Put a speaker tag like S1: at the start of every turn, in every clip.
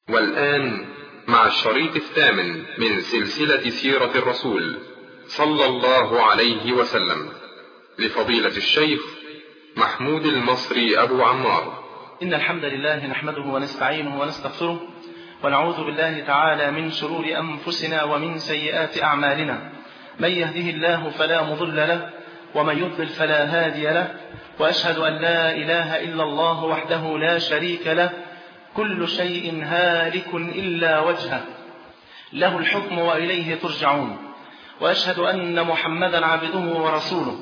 S1: والآن مع الشريط الثامن من سلسلة سيرة الرسول صلى الله عليه وسلم لفضيلة الشيخ محمود المصري أبو عمار
S2: إن الحمد لله نحمده ونستعينه ونستغفره ونعوذ بالله تعالى من شرور أنفسنا ومن سيئات أعمالنا من يهده الله فلا مضل له ومن يضلل فلا هادي له وأشهد أن لا إله إلا الله وحده لا شريك له كل شيء هالك إلا وجهه له الحكم وإليه ترجعون وأشهد أن محمدا عبده ورسوله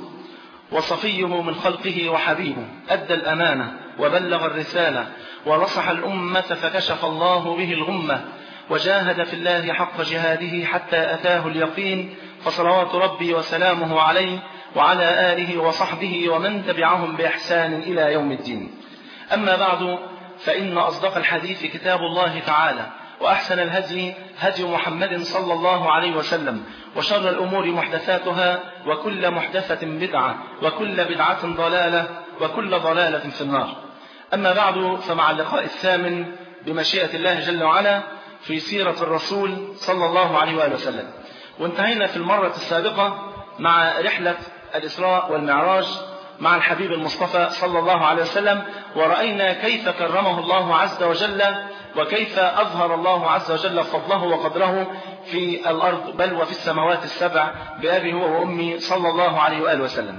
S2: وصفيه من خلقه وحبيبه أدى الأمانة وبلغ الرسالة ونصح الأمة فكشف الله به الغمة وجاهد في الله حق جهاده حتى أتاه اليقين فصلوات ربي وسلامه عليه وعلى آله وصحبه ومن تبعهم بإحسان إلى يوم الدين أما بعد فإن أصدق الحديث كتاب الله تعالى وأحسن الهدي هدي محمد صلى الله عليه وسلم وشر الأمور محدثاتها وكل محدثة بدعة وكل بدعة ضلالة وكل ضلالة في النار أما بعد فمع اللقاء الثامن بمشيئة الله جل وعلا في سيرة الرسول صلى الله عليه وآله وسلم وانتهينا في المرة السابقة مع رحلة الإسراء والمعراج مع الحبيب المصطفى صلى الله عليه وسلم ورأينا كيف كرمه الله عز وجل وكيف أظهر الله عز وجل فضله وقدره في الأرض بل وفي السماوات السبع بأبي هو وأمي صلى الله عليه وآله وسلم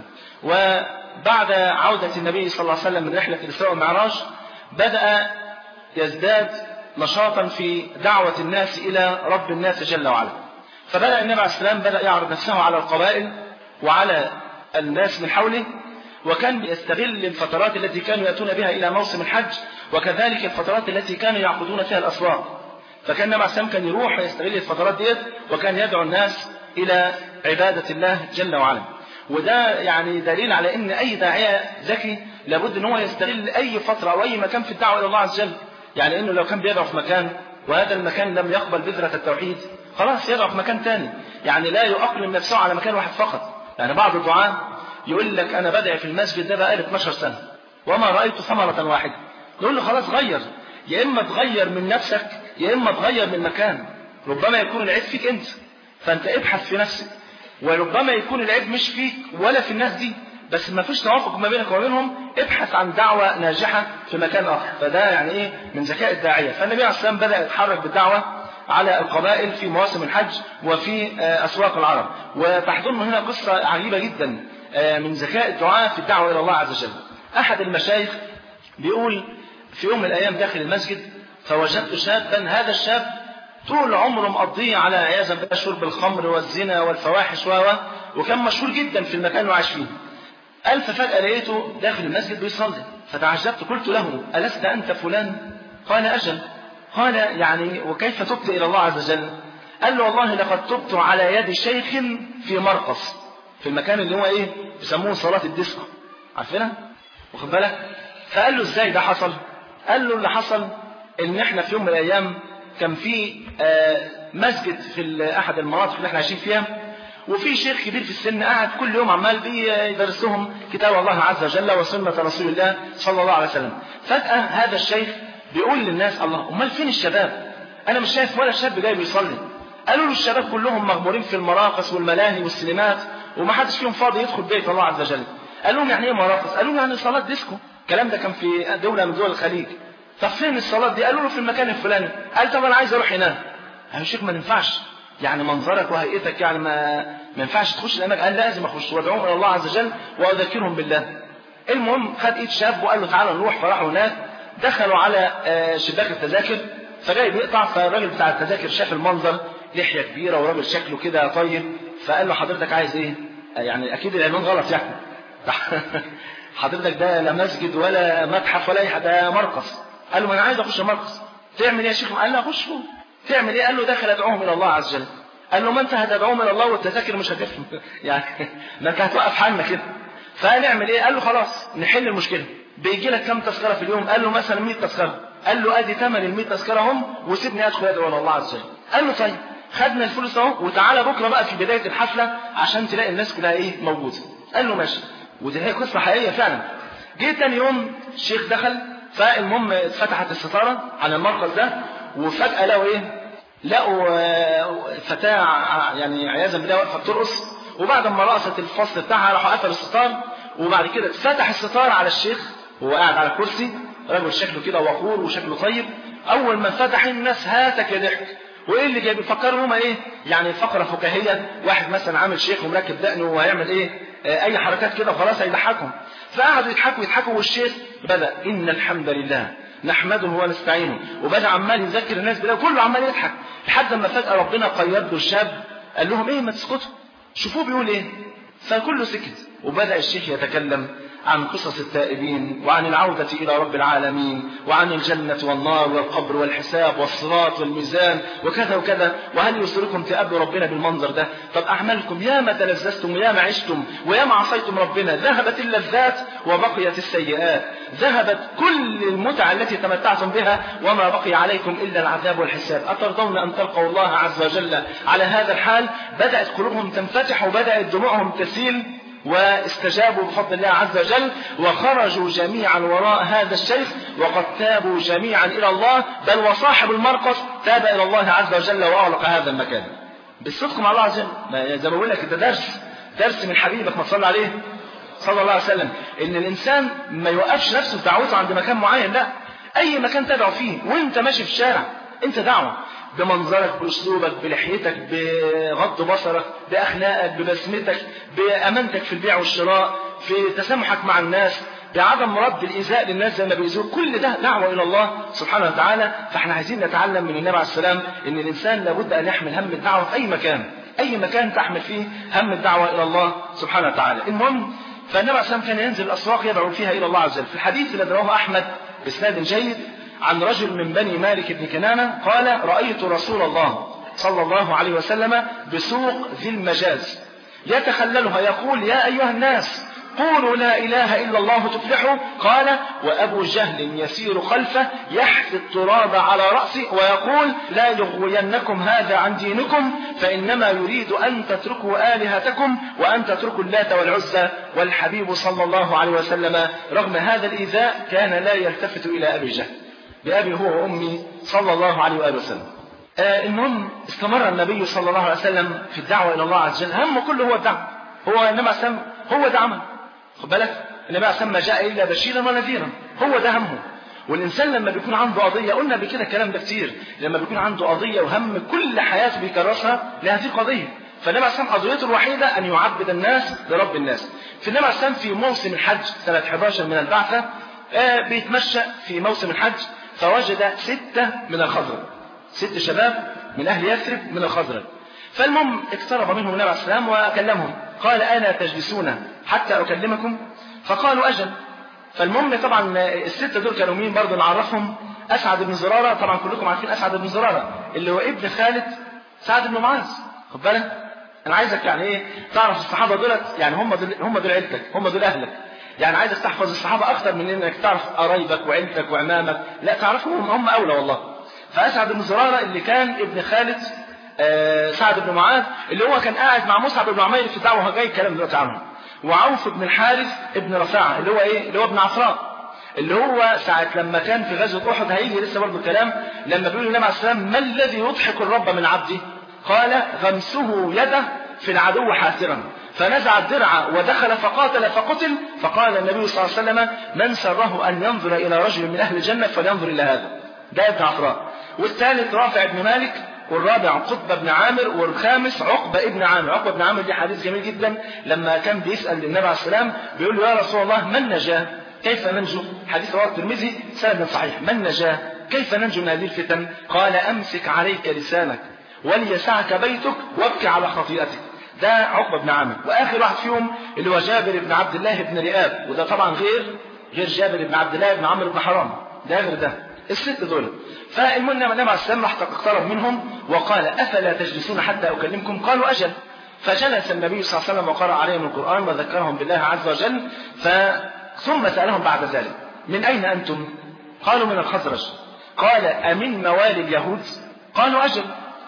S2: وبعد عودة النبي صلى الله عليه وسلم من رحلة الإسراء والمعراج بدأ يزداد نشاطا في دعوة الناس إلى رب الناس جل وعلا فبدأ النبي عليه السلام بدأ يعرض نفسه على القبائل وعلى الناس من حوله وكان بيستغل الفترات التي كانوا يأتون بها إلى موسم الحج وكذلك الفترات التي كانوا يعقدون فيها الأسواق فكان النبي عليه السلام كان يروح ويستغل الفترات ديت وكان يدعو الناس إلى عبادة الله جل وعلا وده يعني دليل على ان اي داعيه ذكي لابد ان هو يستغل اي فتره او اي مكان في الدعوه الى الله عز وجل يعني انه لو كان بيدعو في مكان وهذا المكان لم يقبل بذره التوحيد خلاص يدعو في مكان ثاني يعني لا يؤقلم نفسه على مكان واحد فقط يعني بعض الدعاة يقول لك انا بدعي في المسجد ده بقالي 12 سنه وما رايت ثمره واحده نقول له خلاص غير يا اما تغير من نفسك يا اما تغير من مكان ربما يكون العيب فيك انت فانت ابحث في نفسك وربما يكون العيب مش فيك ولا في الناس دي بس ما فيش توافق ما بينك وما بينهم ابحث عن دعوة ناجحة في مكان آخر فده يعني إيه من ذكاء الداعية فالنبي عليه السلام بدأ يتحرك بالدعوة على القبائل في مواسم الحج وفي أسواق العرب وتحضرنا هنا قصة عجيبة جدا من ذكاء الدعاء في الدعوة إلى الله عز وجل أحد المشايخ بيقول في يوم من الأيام داخل المسجد فوجدت شابا هذا الشاب طول عمره مقضيه على عياذا بالله شرب الخمر والزنا والفواحش و وكان مشهور جدا في المكان اللي عايش فيه. قال ففجأة لقيته داخل المسجد بيصلي فتعجبت قلت له ألست أنت فلان؟ قال أجل. قال يعني وكيف تبت إلى الله عز وجل؟ قال له والله لقد تبت على يد شيخ في مرقص في المكان اللي هو ايه؟ بيسموه صلاة الديسكو. عارفينها؟ واخد بالك؟ فقال له ازاي ده حصل؟ قال له اللي حصل ان احنا في يوم من الايام كان في مسجد في احد المناطق اللي احنا عايشين فيها وفي شيخ كبير في السن قاعد كل يوم عمال بيدرس لهم كتاب الله عز وجل وسنة رسول الله صلى الله عليه وسلم فجأة هذا الشيخ بيقول للناس الله امال فين الشباب انا مش شايف ولا شاب جاي بيصلي قالوا له الشباب كلهم مغمورين في المراقص والملاهي والسينمات وما حدش فيهم فاضي يدخل بيت الله عز وجل قال لهم يعني ايه مراقص قالوا له يعني صلاة ديسكو الكلام ده كان في دولة من دول الخليج طب فين الصلاة دي؟ قالوا له في المكان الفلاني. قال طب أنا عايز أروح هناك. قال يا شيخ ما ينفعش. يعني منظرك وهيئتك يعني ما ما ينفعش تخش الأماكن. قال لازم أخش وأدعوهم إلى الله عز وجل وأذكرهم بالله. المهم خد إيد شاب وقال له تعالى نروح فراحوا هناك دخلوا على شباك التذاكر فجاي بيقطع فالراجل بتاع التذاكر شاف المنظر لحية كبيرة وراجل شكله كده طيب فقال له حضرتك عايز إيه؟ يعني أكيد العنوان غلط يعني. حضرتك ده لا مسجد ولا متحف ولا أي حاجة ده مرقص. قال له ما انا عايز اخش مرقص تعمل ايه يا شيخ قال له اخش فوق تعمل ايه قال له داخل ادعوهم الى الله عز وجل قال له ما انت هتدعوهم الى الله والتذاكر مش هتفهم يعني ما انت هتوقف حالنا كده فنعمل ايه قال له خلاص نحل المشكله بيجي لك كم تذكره في اليوم قال له مثلا 100 تذكره قال له ادي ثمن ال 100 تذكره هم وسيبني ادخل ادعو الى الله عز وجل قال له طيب خدنا الفلوس اهو وتعالى بكره بقى في بدايه الحفله عشان تلاقي الناس كلها ايه موجوده قال له ماشي ودي هي قصه حقيقيه فعلا جه تاني يوم الشيخ دخل فالمهم اتفتحت الستارة على المركز ده وفجأة لقوا إيه؟ لقوا فتاة يعني عياذا بالله واقفة بترقص وبعد ما رقصت الفصل بتاعها راحوا قفلوا الستار وبعد كده اتفتح الستار على الشيخ وهو قاعد على الكرسي رجل شكله كده وقور وشكله طيب أول ما فتح الناس هاتك يا ضحك وايه اللي جاي بيفكروا هما ايه يعني فقره فكاهيه واحد مثلا عامل شيخ ومركب دقنه وهيعمل ايه آه اي حركات كده وخلاص هيضحكهم فقعدوا يضحكوا يضحكوا والشيخ بدا ان الحمد لله نحمده ونستعينه وبدا عمال يذكر الناس بالله كله عمال يضحك لحد ما فجاه ربنا قيد له الشاب قال لهم ايه ما تسكتوا شوفوه بيقول ايه فكله سكت وبدا الشيخ يتكلم عن قصص التائبين وعن العودة إلى رب العالمين وعن الجنة والنار والقبر والحساب والصراط والميزان وكذا وكذا وهل يسركم تقابلوا ربنا بالمنظر ده طب أعمالكم يا ما تلذذتم ويا ما عشتم ويا ما عصيتم ربنا ذهبت اللذات وبقيت السيئات ذهبت كل المتع التي تمتعتم بها وما بقي عليكم إلا العذاب والحساب أترضون أن تلقوا الله عز وجل على هذا الحال بدأت قلوبهم تنفتح وبدأت دموعهم تسيل واستجابوا بفضل الله عز وجل وخرجوا جميعا وراء هذا الشيخ وقد تابوا جميعا إلى الله بل وصاحب المرقص تاب إلى الله عز وجل وأغلق هذا المكان بالصدق مع الله عز وجل زي ما بقول لك ده درس درس من حبيبك ما تصلي عليه صلى الله عليه وسلم ان الانسان ما يوقفش نفسه في دعوته عند مكان معين لا اي مكان تدعو فيه وانت ماشي في الشارع انت دعوه بمنظرك باسلوبك بلحيتك بغض بصرك باخلاقك ببسمتك بامانتك في البيع والشراء في تسامحك مع الناس بعدم رد الايذاء للناس زي ما بيأذوك كل ده دعوه الى الله سبحانه وتعالى فاحنا عايزين نتعلم من النبي عليه السلام ان الانسان لابد ان يحمل هم الدعوه في اي مكان اي مكان تحمل فيه هم الدعوه الى الله سبحانه وتعالى المهم فالنبي عليه السلام كان ينزل الاسواق يدعو فيها الى الله عز وجل في الحديث الذي رواه احمد باسناد جيد عن رجل من بني مالك بن كنانة قال رأيت رسول الله صلى الله عليه وسلم بسوق ذي المجاز يتخللها يقول يا أيها الناس قولوا لا إله إلا الله تفلحوا قال وأبو جهل يسير خلفه يحثي التراب على رأسه ويقول لا يغوينكم هذا عن دينكم فإنما يريد أن تتركوا آلهتكم وأن تتركوا اللات والعزى والحبيب صلى الله عليه وسلم رغم هذا الإيذاء كان لا يلتفت إلى أبي جهل بأبي هو وأمي صلى الله عليه وآله وسلم آه المهم استمر النبي صلى الله عليه وسلم في الدعوة إلى الله عز وجل همه كله هو الدعوة هو النبي عليه هو ده عمل خد بالك النبي عليه ما جاء إلا بشيرا ونذيرا هو ده همه والإنسان لما بيكون عنده قضية قلنا بكده الكلام ده كتير لما بيكون عنده قضية وهم كل حياته بيكرسها لهذه القضية فالنبي عليه قضيته الوحيدة أن يعبد الناس لرب الناس في النبي عليه في موسم الحج سنة 11 من البعثة آه بيتمشى في موسم الحج فوجد ستة من الخزرج ست شباب من أهل يثرب من الخزرج فالمهم اقترب منهم النبي عليه السلام وكلمهم قال ألا تجلسون حتى أكلمكم فقالوا أجل فالمهم طبعا الستة دول كانوا مين برضه نعرفهم أسعد بن زرارة طبعا كلكم عارفين أسعد بن زرارة اللي هو ابن خالد سعد بن معاذ خد بالك أنا عايزك يعني إيه تعرف الصحابة دولت يعني هم دول هم دول عيلتك هم دول أهلك يعني عايزك تحفظ الصحابة أكثر من إنك تعرف قرايبك وعيلتك وعمامك لا تعرفهم هم أولى والله فأسعد بن زرارة اللي كان ابن خالد آه سعد بن معاذ اللي هو كان قاعد مع مصعب بن عمير في الدعوة جاي الكلام دلوقتي عنه وعوف بن الحارث ابن رفاعة اللي هو إيه اللي هو ابن عفراء اللي هو ساعة لما كان في غزوة أحد هيجي لسه برضه الكلام لما بيقول النبي عليه السلام ما الذي يضحك الرب من عبده؟ قال غمسه يده في العدو حاسرا فنزع الدرع ودخل فقاتل فقتل فقال النبي صلى الله عليه وسلم من سره أن ينظر إلى رجل من أهل الجنة فلينظر إلى هذا ده ابن عفراء والثالث رافع بن مالك والرابع قطب بن عامر والخامس عقبة ابن عامر عقبة بن عامر دي حديث جميل جدا لما كان بيسأل النبي عليه السلام بيقول له يا رسول الله من نجاه كيف ننجو حديث رواه الترمذي سند صحيح من نجاه كيف ننجو من هذه الفتن قال أمسك عليك لسانك وليسعك بيتك وابكي على خطيئتك ده عقبة بن عامر وآخر واحد فيهم اللي هو جابر بن عبد الله بن رئاب وده طبعا غير غير جابر بن عبد الله بن عمرو بن حرام ده غير ده الست دول فالمهم النبي عليه السلام راح اقترب منهم وقال أفلا تجلسون حتى أكلمكم قالوا أجل فجلس النبي صلى الله عليه وسلم وقرأ عليهم القرآن وذكرهم بالله عز وجل ف... ثم سألهم بعد ذلك من أين أنتم قالوا من الخزرج قال أمن موالي اليهود قالوا أجل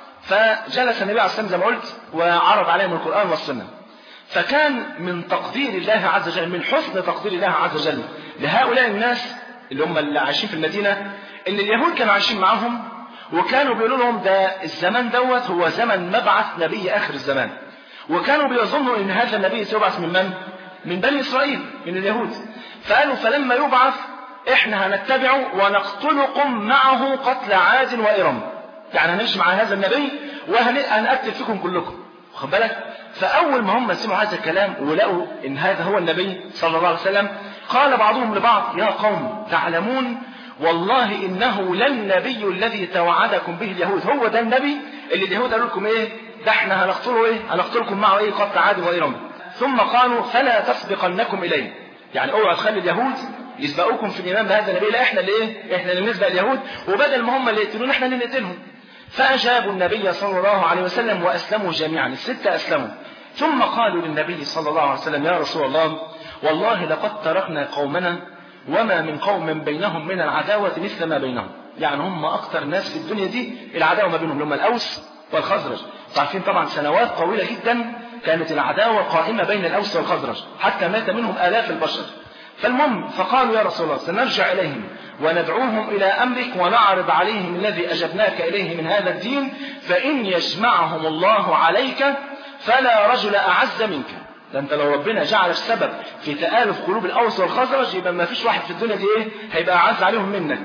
S2: فجلس النبي عليه السلام زي ما قلت وعرض عليهم القرآن والسنة فكان من تقدير الله عز وجل من حسن تقدير الله عز وجل لهؤلاء الناس اللي هم اللي عايشين في المدينة ان اليهود كانوا عايشين معاهم وكانوا بيقولوا لهم ده الزمان دوت هو زمن مبعث نبي آخر الزمان وكانوا بيظنوا ان هذا النبي سيبعث من من؟ من بني اسرائيل من اليهود فقالوا فلما يبعث احنا هنتبعه ونقتلكم معه قتل عاد وإرم يعني هنمشي مع هذا النبي وهنقتل فيكم كلكم واخد بالك فأول ما هم سمعوا هذا الكلام ولقوا إن هذا هو النبي صلى الله عليه وسلم قال بعضهم لبعض يا قوم تعلمون والله إنه للنبي الذي توعدكم به اليهود هو ده النبي اللي اليهود قالوا لكم إيه ده احنا هنقتله إيه هنقتلكم معه إيه قتل عاد وإرم ثم قالوا فلا تسبقنكم إليه يعني اوعوا تخلي اليهود يسبقوكم في الإيمان بهذا النبي لا احنا اللي ايه احنا اللي نسبق اليهود وبدل ما هم اللي يقتلون احنا اللي نقتلهم فأجابوا النبي صلى الله عليه وسلم وأسلموا جميعا الستة أسلموا ثم قالوا للنبي صلى الله عليه وسلم يا رسول الله والله لقد تركنا قومنا وما من قوم بينهم من العداوة مثل ما بينهم يعني هم أكثر ناس في الدنيا دي العداوة ما بينهم هم الأوس والخزرج عارفين طبعا سنوات طويلة جدا كانت العداوة قائمة بين الأوس والخزرج حتى مات منهم آلاف البشر فالمهم فقالوا يا رسول الله سنرجع إليهم وندعوهم إلى أمرك ونعرض عليهم الذي أجبناك إليه من هذا الدين فإن يجمعهم الله عليك فلا رجل أعز منك ده انت لو ربنا جعل السبب في تآلف قلوب الأوس والخزرج يبقى ما فيش واحد في الدنيا دي ايه هيبقى أعز عليهم منك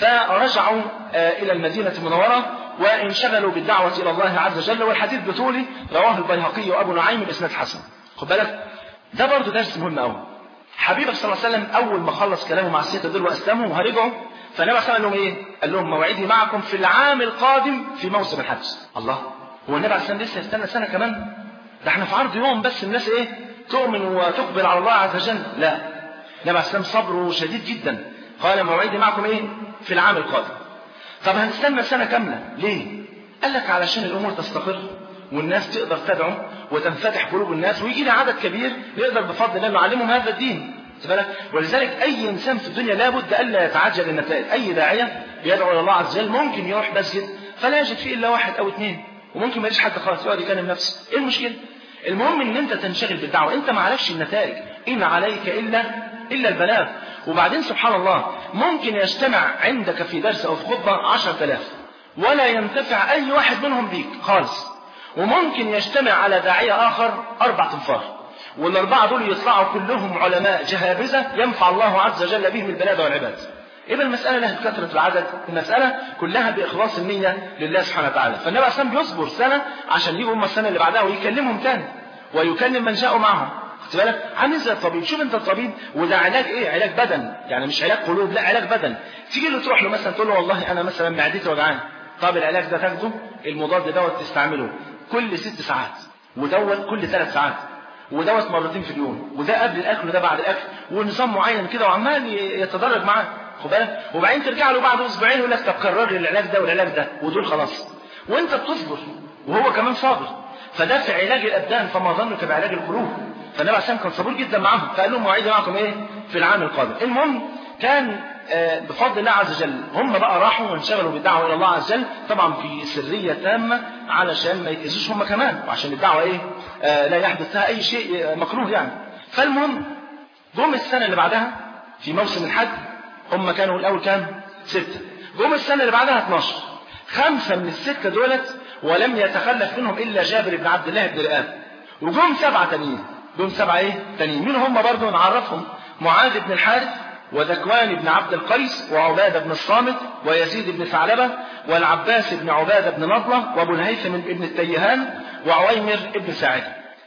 S2: فرجعوا إلى المدينة المنورة وانشغلوا بالدعوة إلى الله عز وجل والحديث بطولي رواه البيهقي وأبو نعيم بإسناد حسن خد بالك ده برضه درس مهم قوي حبيبك صلى الله عليه وسلم أول ما خلص كلامه مع الستة دول وأسلموا وهرجعوا فالنبي صلى الله عليه وسلم قال لهم إيه؟ قال لهم موعدي معكم في العام القادم في موسم الحج الله هو النبي عليه الصلاة والسلام لسه يستنى سنة كمان ده احنا في عرض يوم بس الناس ايه تؤمن وتقبل على الله عز وجل لا النبي عليه السلام صبره شديد جدا قال موعدي معكم ايه في العام القادم طب هنستنى سنة كاملة ليه قال لك علشان الامور تستقر والناس تقدر تدعو وتنفتح قلوب الناس ويجي لنا عدد كبير نقدر بفضل الله نعلمهم هذا الدين بالك ولذلك اي انسان في الدنيا لابد الا يتعجل النتائج اي داعيه بيدعو الى الله عز وجل ممكن يروح مسجد فلا يجد فيه الا واحد او اثنين وممكن ما يجيش حد خالص يقعد يكلم نفسه ايه المشكله المهم ان انت تنشغل بالدعوه انت ما عليكش النتائج ان عليك الا الا البلاغ وبعدين سبحان الله ممكن يجتمع عندك في درس او في خطبه 10000 ولا ينتفع اي واحد منهم بيك خالص وممكن يجتمع على داعيه اخر اربع تنفار والاربعه دول يطلعوا كلهم علماء جهابذه ينفع الله عز وجل بهم البلاد والعباد يبقى المسألة لها كثرة العدد المسألة كلها بإخلاص النية لله سبحانه وتعالى فالنبي عليه الصلاة بيصبر سنة عشان يجوا هم السنة اللي بعدها ويكلمهم تاني ويكلم من جاءوا معهم خد بالك عامل زي الطبيب شوف انت الطبيب وده علاج ايه علاج بدن يعني مش علاج قلوب لا علاج بدن تيجي له تروح له مثلا تقول له والله انا مثلا معدتي وجعان طب العلاج ده تاخده المضاد دوت تستعمله كل ست ساعات ودوت كل ثلاث ساعات ودوت مرتين في اليوم وده قبل الاكل وده بعد الاكل ونظام معين كده وعمال يتدرج معاه خد بالك وبعدين ترجع له بعد اسبوعين يقول لك طب كرر لي العلاج ده والعلاج ده ودول خلاص وانت بتصبر وهو كمان صابر فده في علاج الابدان فما ظنك بعلاج القلوب فالنبي عليه كان صبور جدا معهم فقال لهم موعدي معكم ايه في العام القادم المهم كان بفضل الله عز وجل هم بقى راحوا وانشغلوا بالدعوه الى الله عز وجل طبعا في سريه تامه علشان ما يتاذوش هم كمان وعشان الدعوه ايه آه لا يحدث لها اي شيء مكروه يعني فالمهم جم السنه اللي بعدها في موسم الحج هم كانوا الاول كام ستة جم السنة اللي بعدها 12 خمسة من الستة دولت ولم يتخلف منهم إلا جابر بن عبد الله بن رئاب وجم سبعة تانيين جم سبعة إيه تانيين مين هم برضه نعرفهم معاذ بن الحارث وذكوان بن عبد القيس وعبادة بن الصامت ويزيد بن ثعلبة والعباس بن عبادة بن نضلة وابو الهيثم بن التيهان وعويمر بن سعيد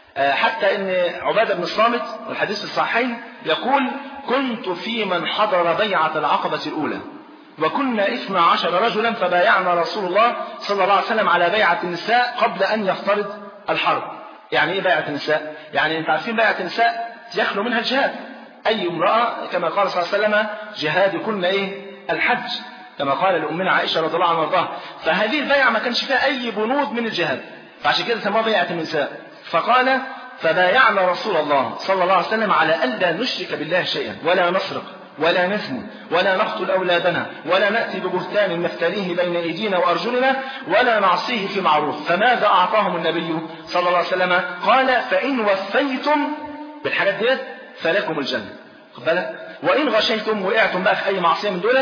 S2: حتى ان عبادة بن الصامت والحديث الصحيحين يقول كنت في من حضر بيعة العقبة الأولى وكنا إثنى عشر رجلا فبايعنا رسول الله صلى الله عليه وسلم على بيعة النساء قبل أن يفترض الحرب يعني إيه بيعة النساء؟ يعني أنت عارفين بيعة النساء يخلو منها الجهاد أي امرأة كما قال صلى الله عليه وسلم جهاد كنا إيه؟ الحج كما قال لأمنا عائشة رضي الله عنها وارضاها فهذه البيعة ما كانش فيها أي بنود من الجهاد فعشان كده سموها بيعة النساء فقال فبايعنا رسول الله صلى الله عليه وسلم على ألا نشرك بالله شيئا ولا نسرق ولا نزني ولا نقتل أولادنا ولا نأتي ببهتان نفتريه بين أيدينا وأرجلنا ولا نعصيه في معروف فماذا أعطاهم النبي صلى الله عليه وسلم قال فإن وفيتم بالحاجات ديت فلكم الجنة خد بالك وإن غشيتم وقعتم بقى في أي معصية من دولت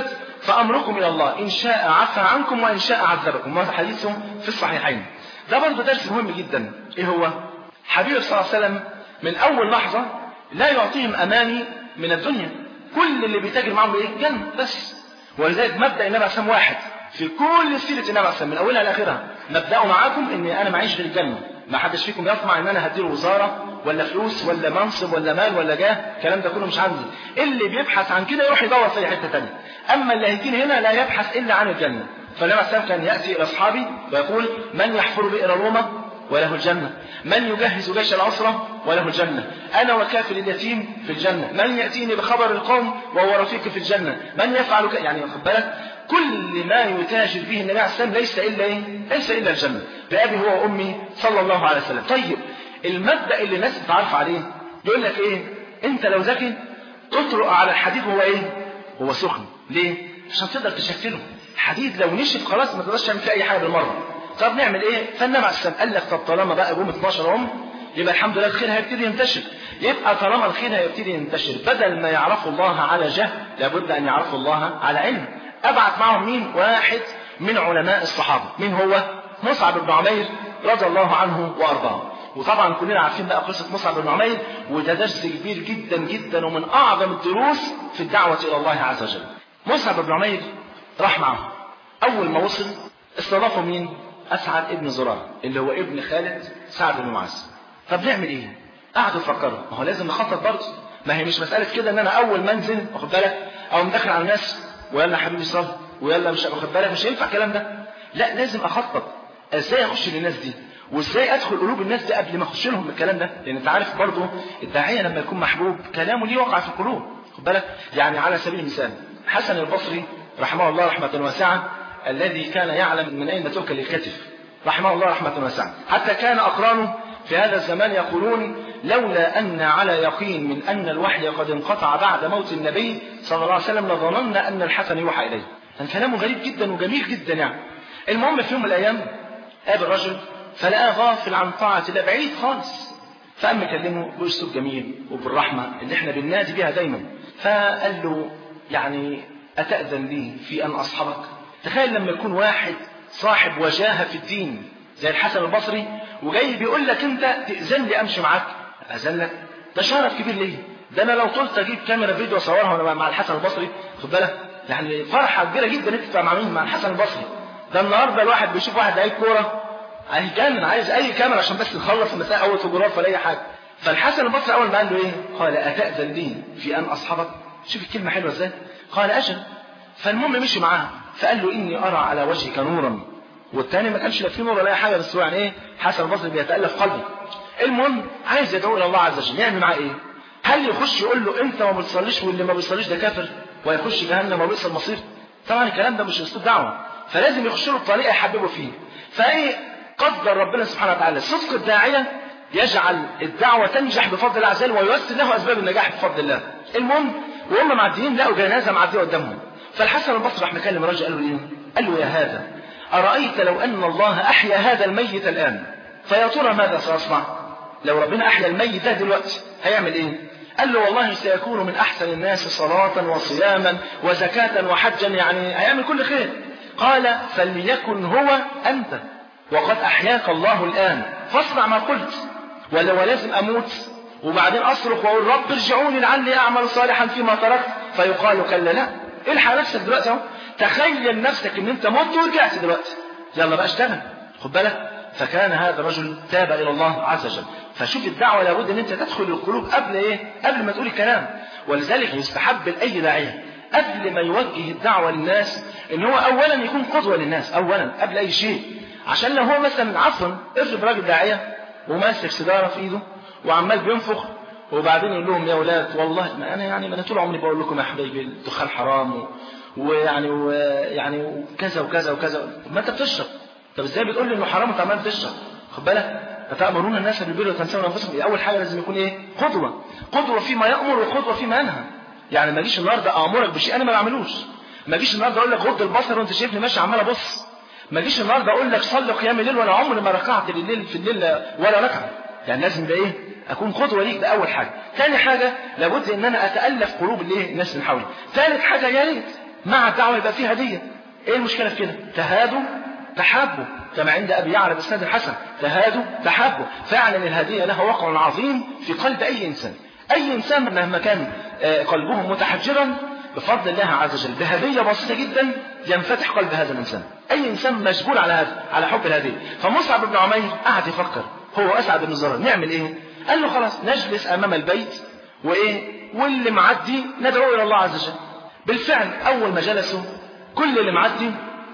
S2: فامركم الى الله ان شاء عفى عنكم وان شاء عذبكم وهذا حديث في الصحيحين ده برضه درس مهم جدا ايه هو حبيب صلى الله عليه وسلم من اول لحظه لا يعطيهم اماني من الدنيا كل اللي بيتاجر معاهم ايه جنه بس ولذلك مبدا النبي عليه الصلاه واحد في كل سيره النبي عليه الصلاه من اولها لاخرها مبداه معاكم ان انا معيش غير الجنه ما حدش فيكم يطمع ان انا هديله وزاره ولا فلوس ولا منصب ولا مال ولا جاه الكلام ده كله مش عندي اللي بيبحث عن كده يروح يدور في اي حته ثانيه اما اللي هيجيني هنا لا يبحث الا عن الجنه فالنبي عليه الصلاه كان ياتي الى اصحابه ويقول من يحفر بئر روما وله الجنة من يجهز جيش العسرة وله الجنة أنا وكافل اليتيم في الجنة من يأتيني بخبر القوم وهو رفيقي في الجنة من يفعل ك... يعني واخد بالك كل ما يتاجر به النبي عليه السلام ليس إلا إيه؟ ليس إلا الجنة بأبي هو وأمي صلى الله عليه وسلم طيب المبدأ اللي الناس بتعرف عليه يقول لك إيه أنت لو ذكي تطرق على الحديد وهو إيه هو سخن ليه عشان تقدر تشكله الحديد لو نشف خلاص ما تقدرش تعمل فيه أي حاجة بالمرة طب نعمل ايه فالنبي عليه السلام قال لك طب طالما بقى جم 12 ام يبقى الحمد لله الخير هيبتدي ينتشر يبقى طالما الخير هيبتدي ينتشر بدل ما يعرفوا الله على جهل لابد ان يعرفوا الله على علم ابعت معهم مين واحد من علماء الصحابه مين هو مصعب بن عمير رضي الله عنه وارضاه وطبعا كلنا عارفين بقى قصه مصعب بن عمير وده درس كبير جدا جدا ومن اعظم الدروس في الدعوه الى الله عز وجل مصعب بن عمير راح معه اول ما وصل استضافوا مين أسعد ابن زرار اللي هو ابن خالد سعد بن معاذ طب نعمل ايه قعدوا يفكروا ما هو لازم نخطط برضه ما هي مش مسألة كده ان انا اول ما انزل واخد بالك او مدخل على الناس ويلا حبيبي صل ويلا مش واخد بالك مش هينفع الكلام ده لا لازم اخطط ازاي اخش للناس دي وازاي ادخل قلوب الناس دي قبل ما اخش لهم بالكلام ده لان انت عارف برضه الداعيه لما يكون محبوب كلامه ليه وقع في القلوب خد بالك يعني على سبيل المثال حسن البصري رحمه الله رحمه واسعه الذي كان يعلم من اين تؤكل الكتف رحمه الله رحمة واسعة حتى كان أقرانه في هذا الزمان يقولون لولا أن على يقين من أن الوحي قد انقطع بعد موت النبي صلى الله عليه وسلم لظننا أن الحسن يوحى إليه كان كلامه غريب جدا وجميل جدا يعني المهم في يوم من الأيام قابل رجل فلقاه غافل عن طاعة الله بعيد خالص فقام يكلمه بأسلوب جميل وبالرحمة اللي احنا بننادي بيها دايما فقال له يعني أتأذن لي في أن أصحبك تخيل لما يكون واحد صاحب وجاهة في الدين زي الحسن البصري وجاي بيقول لك انت تأذن لي امشي معاك اذن لك ده شرف كبير ليا ده انا لو طلت اجيب كاميرا فيديو اصورها وانا مع الحسن البصري خد بالك يعني فرحه كبيره جدا انت تبقى مع مين مع الحسن البصري ده النهارده الواحد بيشوف واحد لعيب كوره هيجنن عايز اي كاميرا عشان بس نخلص المساء اول فوتوغراف ولا اي حاجه فالحسن البصري اول ما قال له ايه قال اتاذن لي في ان اصحبك شوف الكلمه حلوه ازاي قال اجل فالمهم مشي معاه فقال له اني ارى على وجهك نورا والتاني ما كانش لا فيه نور ولا اي حاجه بس هو يعني ايه حسن البصري بيتالف قلبه المهم عايز يدعو الى الله عز وجل يعمل معاه ايه هل يخش يقول له انت ما بتصليش واللي ما بيصليش ده كافر ويخش جهنم وبئس المصير طبعا الكلام ده مش اسلوب دعوه فلازم يخش له الطريقه يحببه فيه فايه قدر ربنا سبحانه وتعالى صدق الداعيه يجعل الدعوه تنجح بفضل الله عز وجل وييسر له اسباب النجاح بفضل الله المهم وهم معديين لقوا جنازه معديه قدامهم فالحسن البصري راح مكلم الراجل قال له ايه قال له يا هذا أرأيت لو أن الله أحيا هذا الميت الآن فيا ترى ماذا سيصنع لو ربنا أحيا الميت ده دلوقتي هيعمل إيه قال له والله سيكون من أحسن الناس صلاة وصياما وزكاة وحجا يعني هيعمل كل خير قال فليكن هو أنت وقد أحياك الله الآن فاصنع ما قلت ولا ولازم أموت وبعدين أصرخ وأقول رب ارجعوني لعلي أعمل صالحا فيما تركت فيقال كلا لا الحق نفسك دلوقتي اهو تخيل نفسك ان انت مت ورجعت دلوقتي يلا بقى اشتغل خد بالك فكان هذا الرجل تاب الى الله عز وجل فشوف الدعوه لابد ان انت تدخل القلوب قبل ايه قبل ما تقول الكلام ولذلك يستحب لاي داعيه قبل ما يوجه الدعوه للناس ان هو اولا يكون قدوه للناس اولا قبل اي شيء عشان لو هو مثلا عفوا افرض راجل داعيه وماسك سيجاره في ايده وعمال بينفخ وبعدين يقول لهم يا اولاد والله ما انا يعني ما انا طول عمري بقول لكم يا حبايبي الدخان حرام و... ويعني ويعني وكذا وكذا وكذا ما انت بتشرب طب ازاي بتقول لي انه حرام وانت عمال تشرب خد بالك اتامرون الناس بالبر وتنسون انفسكم اول حاجه لازم يكون ايه قدوه قدوه فيما يامر وقدوه فيما ينهى يعني ما اجيش النهارده امرك بشيء انا ما بعملوش ما اجيش النهارده اقول لك غض البصر وانت شايفني ماشي عمال ابص ما اجيش النهارده اقول لك صلي قيام الليل وانا عمري ما ركعت بالليل في الليل ولا ركعه يعني لازم ده ايه اكون قدوه ليك ده اول حاجه ثاني حاجه لابد ان انا اتالف قلوب الايه الناس من حولي ثالث حاجه يا ريت مع الدعوة يبقى فيه هدية ايه المشكلة في كده تهادوا تحابوا كما عند ابي يعلى باسناد الحسن تهادوا تحابوا فعلا الهدية لها وقع عظيم في قلب اي انسان اي انسان مهما كان قلبه متحجرا بفضل الله عز وجل بهدية بسيطة جدا ينفتح قلب هذا الانسان اي انسان مشغول على هذا على حب الهدية فمصعب بن عمير قعد يفكر هو اسعد بن زرار نعمل ايه قال له خلاص نجلس امام البيت وايه واللي معدي ندعو الى الله عز وجل بالفعل اول ما جلسوا كل اللي معدي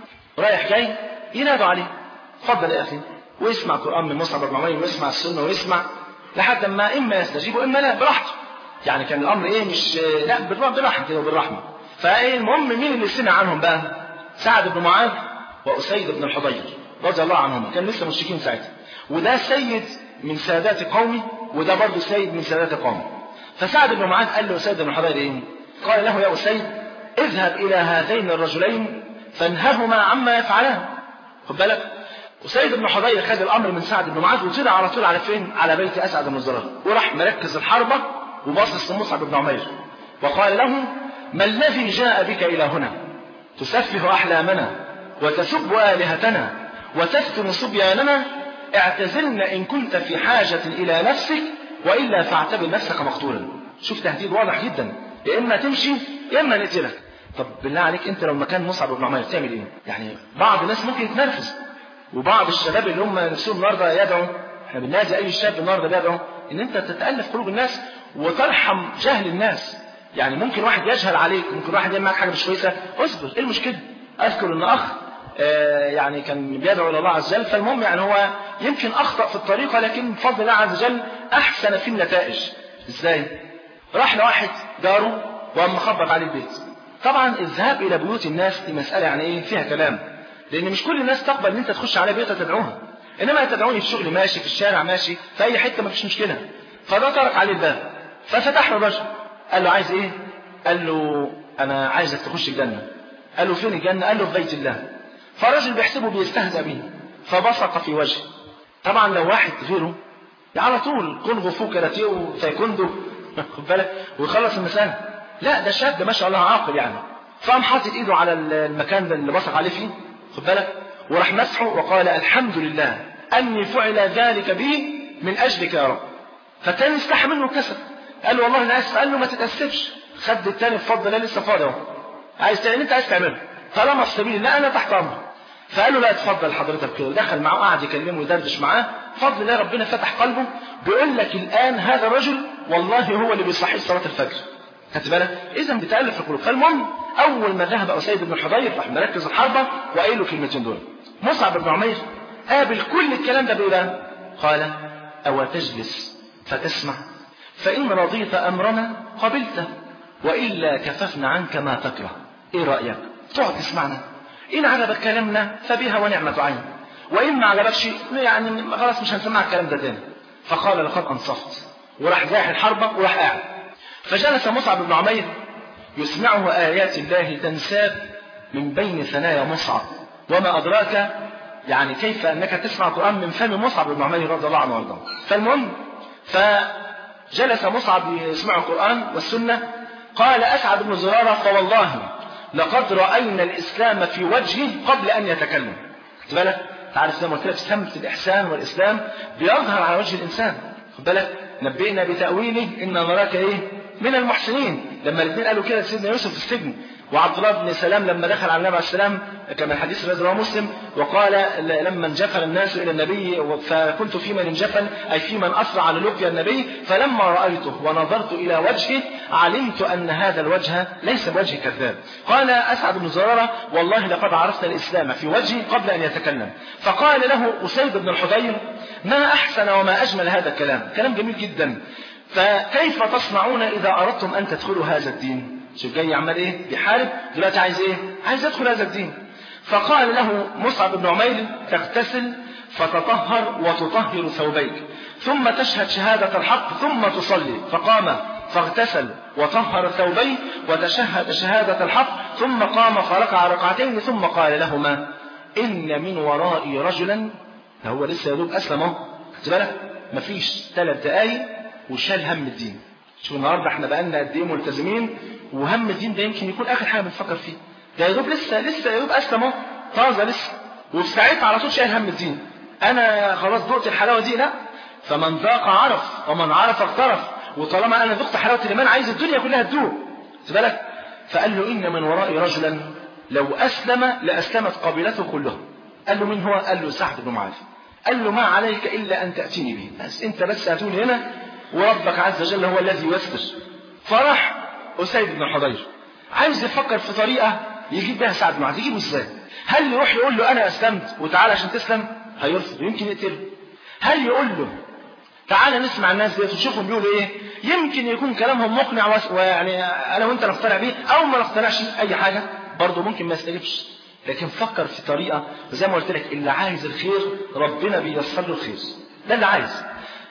S2: رايح جاي ينادوا عليه اتفضل يا اخي ويسمع قران من مصعب بن عمير ويسمع السنه ويسمع لحد ما اما يستجيب واما لا براحته يعني كان الامر ايه مش لا بالراحه كده وبالرحمه فايه المهم مين اللي سمع عنهم بقى سعد بن معاذ واسيد بن الحضير رضي الله عنهما كان لسه مشركين ساعتها وده سيد من سادات قومي وده برضه سيد من سادات قومي فسعد بن معاذ قال له اسيد بن الحضير ايه قال له يا اسيد اذهب الى هذين الرجلين فانههما عما يفعلان خد بالك وسيد بن حضير خد الامر من سعد بن معاذ وطلع على طول على فين؟ على بيت اسعد بن الزرار وراح مركز الحربه وباصص لمصعب بن عمير وقال له ما الذي جاء بك الى هنا؟ تسفه احلامنا وتسب الهتنا وتفتن صبياننا اعتزلنا ان كنت في حاجه الى نفسك والا فاعتبر نفسك مقتولا. شوف تهديد واضح جدا يا اما تمشي يا اما نقتلك. طب بالله عليك انت لو مكان مصعب بن عمير تعمل ايه؟ يعني بعض الناس ممكن يتنرفز وبعض الشباب اللي هم نفسهم النهارده يدعوا احنا بننادي اي شاب النهارده بيدعو ان انت تتالف قلوب الناس وترحم جهل الناس يعني ممكن واحد يجهل عليك ممكن واحد يعمل معاك حاجه مش كويسه اصبر ايه المشكله؟ اذكر ان اخ آه يعني كان بيدعو الى الله عز وجل فالمهم يعني هو يمكن اخطا في الطريقه لكن بفضل الله عز وجل احسن في النتائج ازاي؟ راح لواحد جاره وقام مخبط عليه البيت طبعا الذهاب الى بيوت الناس دي مساله يعني ايه فيها كلام لان مش كل الناس تقبل ان انت تخش على بيتها تدعوها انما تدعوني في الشغل ماشي في الشارع ماشي في اي حته ما فيش مشكله فده طرق عليه الباب ففتح له الرجل قال له عايز ايه قال له انا عايزك تخش الجنه قال له فين الجنه قال له في بيت الله فالراجل بيحسبه بيستهزأ به فبصق في وجهه طبعا لو واحد غيره على طول كن غفو كاراتيه وتايكوندو خد بالك ويخلص المسألة لا ده شاب ما شاء الله عاقل يعني فقام حاطط ايده على المكان اللي بصق عليه فيه خد بالك وراح مسحه وقال الحمد لله اني فعل ذلك بي من اجلك يا رب فالتاني استحى منه وكسب قال له والله انا اسف قال له ما تتاسفش خد التاني بفضل الله لسه فاضي اهو عايز تعمل انت عايز تعمله طالما في سبيل الله انا تحت امرك فقال له لا اتفضل حضرتك كده ودخل معاه وقعد يكلمه ويدردش معاه بفضل الله ربنا فتح قلبه بيقول لك الان هذا الرجل والله هو اللي بيصحي صلاه الفجر خدت بالك اذا بتالف في القلوب فالمهم اول ما ذهب اسيد بن حضير راح مركز الحربه وقايل له الكلمتين دول مصعب بن عمير قابل كل الكلام ده بايه قال او تجلس فتسمع فان رضيت امرنا قبلته والا كففنا عنك ما تكره ايه رايك تقعد تسمعنا إن عجبك كلامنا فبها ونعمة عين وإن ما عجبكش يعني خلاص مش هنسمع الكلام ده تاني فقال لقد أنصفت وراح زاح الحربة وراح قاعد فجلس مصعب بن عمير يسمعه آيات الله تنساب من بين ثنايا مصعب وما أدراك يعني كيف أنك تسمع القرآن من فم مصعب بن عمير رضي الله عنه وارضاه فالمهم فجلس مصعب يسمع القرآن والسنة قال أسعد بن زرارة فوالله لقد رأينا الإسلام في وجهه قبل أن يتكلم خد بالك تعرف زي ما قلت لك سمت الإحسان والإسلام بيظهر على وجه الإنسان خد بالك نبئنا بتأويله إن نراك إيه من المحسنين لما الاثنين قالوا كده سيدنا يوسف في السجن وعبد الله بن سلام لما دخل على النبي عليه السلام كما الحديث الذي رواه مسلم وقال لما انجفل الناس الى النبي فكنت في من انجفل اي في من اسرع للقيا النبي فلما رايته ونظرت الى وجهه علمت ان هذا الوجه ليس بوجه كذاب قال اسعد بن زراره والله لقد عرفنا الاسلام في وجهه قبل ان يتكلم فقال له اسيد بن الحضير ما احسن وما اجمل هذا الكلام كلام جميل جدا فكيف تصنعون اذا اردتم ان تدخلوا هذا الدين شوف جاي عمال ايه بيحارب دلوقتي عايز ايه عايز يدخل هذا الدين فقال له مصعب بن عمير تغتسل فتطهر وتطهر ثوبيك ثم تشهد شهادة الحق ثم تصلي فقام فاغتسل وطهر ثوبيه وتشهد شهادة الحق ثم قام فركع ركعتين ثم قال لهما إن من ورائي رجلا هو لسه يدوب أسلم اهو خدت بالك مفيش ثلاث دقايق وشال هم الدين شوف النهارده احنا بقالنا قد ايه ملتزمين وهم الدين ده يمكن يكون اخر حاجه بنفكر فيه ده يا دوب لسه لسه يا دوب اسلم اهو طازه لسه وفي ساعتها على طول شايل هم الدين انا خلاص دقت الحلاوه دي لا فمن ذاق عرف ومن عرف اغترف وطالما انا ذقت حلاوه الايمان عايز الدنيا كلها تدوق خد بالك فقال له ان من ورائي رجلا لو اسلم لاسلمت قبيلته كلها قال له من هو قال له سعد بن معاذ قال له ما عليك الا ان تاتيني به بس انت بس هتقول هنا وربك عز وجل هو الذي يستر فرح اسيد بن حضير عايز يفكر في طريقه يجيب بها سعد بن معاذ يجيبه ازاي هل يروح يقول له انا اسلمت وتعالى عشان تسلم هيرفض يمكن يقتله هل يقول له تعالى نسمع الناس ديت ونشوفهم بيقولوا ايه يمكن يكون كلامهم مقنع ويعني انا وانت نقتنع بيه او ما نقتنعش اي حاجه برضه ممكن ما يستجبش لكن فكر في طريقه زي ما قلت لك اللي عايز الخير ربنا بييسر له الخير ده اللي عايز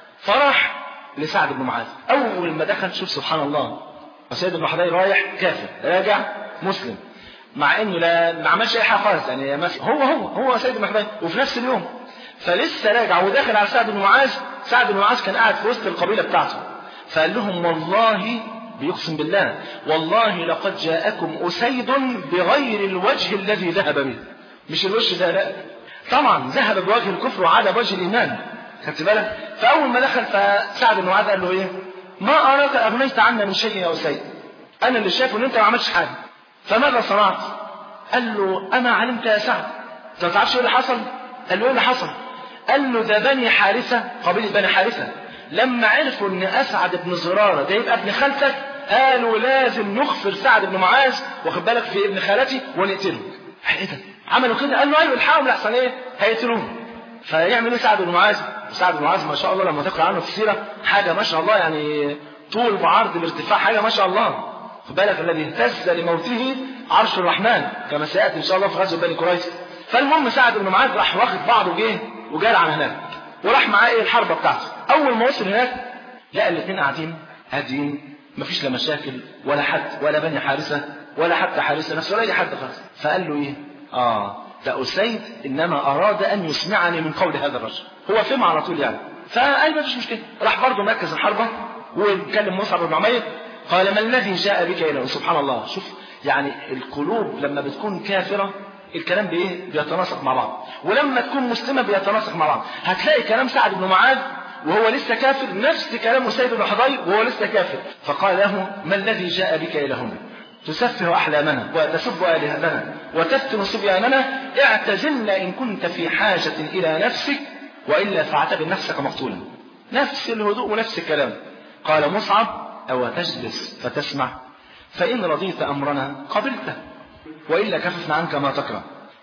S2: فراح لسعد بن معاذ اول ما دخل شوف سبحان الله سيد بن حضير رايح كافر راجع مسلم مع انه لا ما عملش اي حاجه خالص يعني مثلا هو هو هو سيد بن حضير وفي نفس اليوم فلسه راجع وداخل على سعد بن معاذ سعد بن معاذ كان قاعد في وسط القبيله بتاعته فقال لهم والله بيقسم بالله والله لقد جاءكم أسيد بغير الوجه الذي ذهب به مش الوجه ده لا طبعا ذهب بوجه الكفر وعاد بوجه الإيمان خدت بالك فأول ما دخل فسعد بن معاذ قال له إيه ما أراك أغنيت عنا من شيء يا أسيد أنا اللي شايف إن أنت ما عملتش حاجة فماذا صنعت قال له أما علمت يا سعد أنت ما تعرفش إيه اللي حصل قال له إيه اللي حصل قال له ده بني حارثة قبيلة بني حارثة لما عرفوا ان اسعد بن زراره ده يبقى ابن خالتك قالوا لازم نخفر سعد بن معاذ واخد بالك في ابن خالتي ونقتله ايه ده عملوا كده قال له ايوه الحقهم لحسن ايه هيقتلوه فيعمل ايه سعد بن معاذ سعد بن معاذ ما شاء الله لما تقرا عنه في السيره حاجه ما شاء الله يعني طول بعرض بارتفاع حاجه ما شاء الله خد بالك الذي اهتز لموته عرش الرحمن كما سياتي ان شاء الله في غزوه بني قريظه فالمهم سعد بن معاذ راح واخد بعضه وجه وجال عن هناك وراح معاه ايه الحربه بتاعته اول ما وصل هناك لقى الاثنين قاعدين هاديين مفيش لا مشاكل ولا حد ولا بني حارثه ولا حتى حارثه نفسه ولا اي حد خالص فقال له ايه اه ده اسيد انما اراد ان يسمعني من قول هذا الرجل هو فهم على طول يعني فقال ما فيش مشكله راح برضه مركز الحربه وكلم مصعب بن عمير قال ما الذي جاء بك الى سبحان الله شوف يعني القلوب لما بتكون كافره الكلام بايه بيتناسق مع بعض ولما تكون مسلمه بيتناسق مع بعض هتلاقي كلام سعد بن معاذ وهو لسه كافر نفس كلام سيد بن حضير وهو لسه كافر فقال له ما الذي جاء بك الى هنا تسفه احلامنا وتسب الهتنا وتفتن صبياننا اعتزلنا ان كنت في حاجه الى نفسك والا فاعتبر نفسك مقتولا نفس الهدوء ونفس الكلام قال مصعب او تجلس فتسمع فان رضيت امرنا قبلته وإلا كففنا عنك ما تكره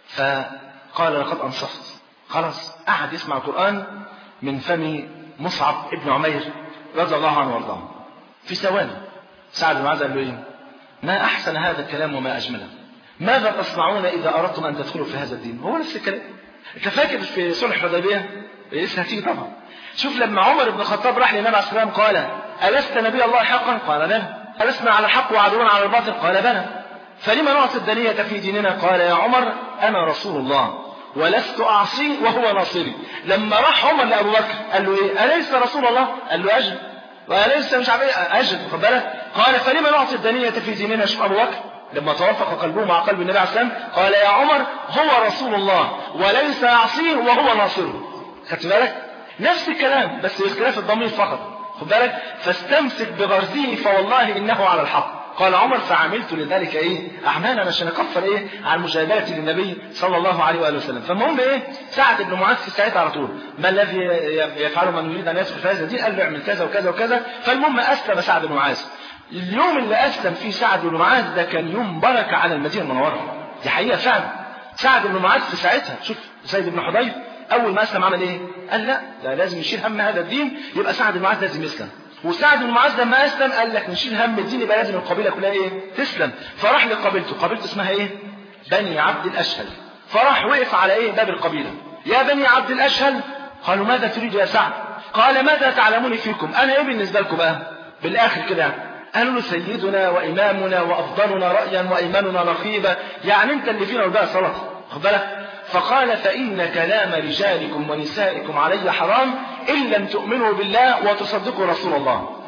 S2: فقال لقد أنصفت خلاص قعد يسمع القرآن من فم مصعب ابن عمير رضي الله عنه وارضاه في ثواني سعد بن معاذ قال له ايه ما أحسن هذا الكلام وما أجمله ماذا تصنعون إذا أردتم أن تدخلوا في هذا الدين هو نفس الكلام أنت فاكر في صلح الحديبية لسه هتيجي طبعا شوف لما عمر بن الخطاب راح للنبي عليه السلام قال ألست نبي الله حقا قال بلى ألسنا على الحق وعدونا على الباطل قال بلى فلما نعطي الدنية في ديننا قال يا عمر أنا رسول الله ولست أعصي وهو ناصري لما راح عمر لأبو بكر قال له إيه أليس رسول الله قال له أجل وأليس مش عارف إيه أجل خد بالك قال فلما نعطي الدنية في ديننا شوف أبو بكر لما توافق قلبه مع قلب النبي عليه السلام قال يا عمر هو رسول الله وليس يعصيه وهو ناصره خدت بالك نفس الكلام بس باختلاف الضمير فقط خد بالك فاستمسك بغرزه فوالله إنه على الحق قال عمر فعملت لذلك ايه اعمالا عشان اكفر ايه عن مجادله للنبي صلى الله عليه واله وسلم فالمهم ايه سعد بن معاذ في ساعتها على طول ما الذي يفعله من يريد ان يدخل في هذا الدين قال له اعمل كذا وكذا وكذا فالمهم اسلم سعد بن معاذ اليوم اللي اسلم فيه سعد بن معاذ ده كان يوم بركه على المدينه المنوره دي حقيقه فعلا سعد بن معاذ في ساعتها شوف سيد بن حضير اول ما اسلم عمل ايه قال لا ده لازم يشيل هم هذا الدين يبقى سعد بن معاذ لازم يسلم وسعد بن معاذ لما اسلم قال لك نشيل هم الدين يبقى لازم القبيله كلها ايه تسلم فراح لقبيلته قبيلته اسمها ايه بني عبد الاشهل فراح وقف على ايه باب القبيله يا بني عبد الاشهل قالوا ماذا تريد يا سعد قال ماذا تعلمون فيكم انا ايه بالنسبه لكم بقى بالاخر كده قالوا له سيدنا وامامنا وافضلنا رايا وايماننا رقيبا يعني انت اللي فينا وده صلاه خد بالك فقال فإن كلام رجالكم ونسائكم علي حرام إن لم تؤمنوا بالله وتصدقوا رسول الله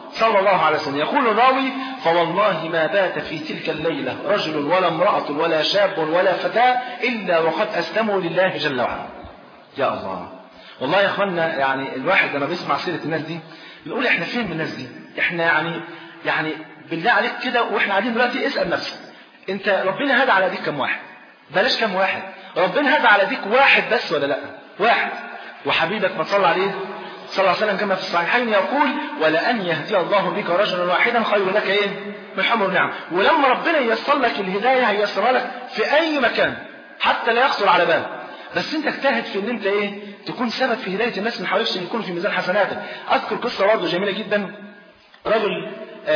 S2: صلى الله عليه وسلم يقول الراوي فوالله ما بات في تلك الليلة رجل ولا امرأة ولا شاب ولا فتاة إلا وقد أسلموا لله جل وعلا يا الله والله يا اخوانا يعني الواحد لما بيسمع سيرة الناس دي بنقول احنا فين من الناس دي احنا يعني يعني بالله عليك كده واحنا قاعدين دلوقتي اسأل نفسك انت ربنا هدى على ديك كم واحد بلاش كم واحد ربنا هدى على ديك واحد بس ولا لا واحد وحبيبك ما صلى عليه صلى الله عليه وسلم كما في الصحيحين يقول ولأن يهدي الله بك رجلا واحدا خير لك ايه من حمر نعم ولما ربنا ييسر لك الهداية هيسرها لك في أي مكان حتى لا يخطر على بالك بس انت اجتهد في ان انت ايه تكون سبب في هدايه الناس من حواليك يكونوا في ميزان حسناتك اذكر قصه برضه جميله جدا رجل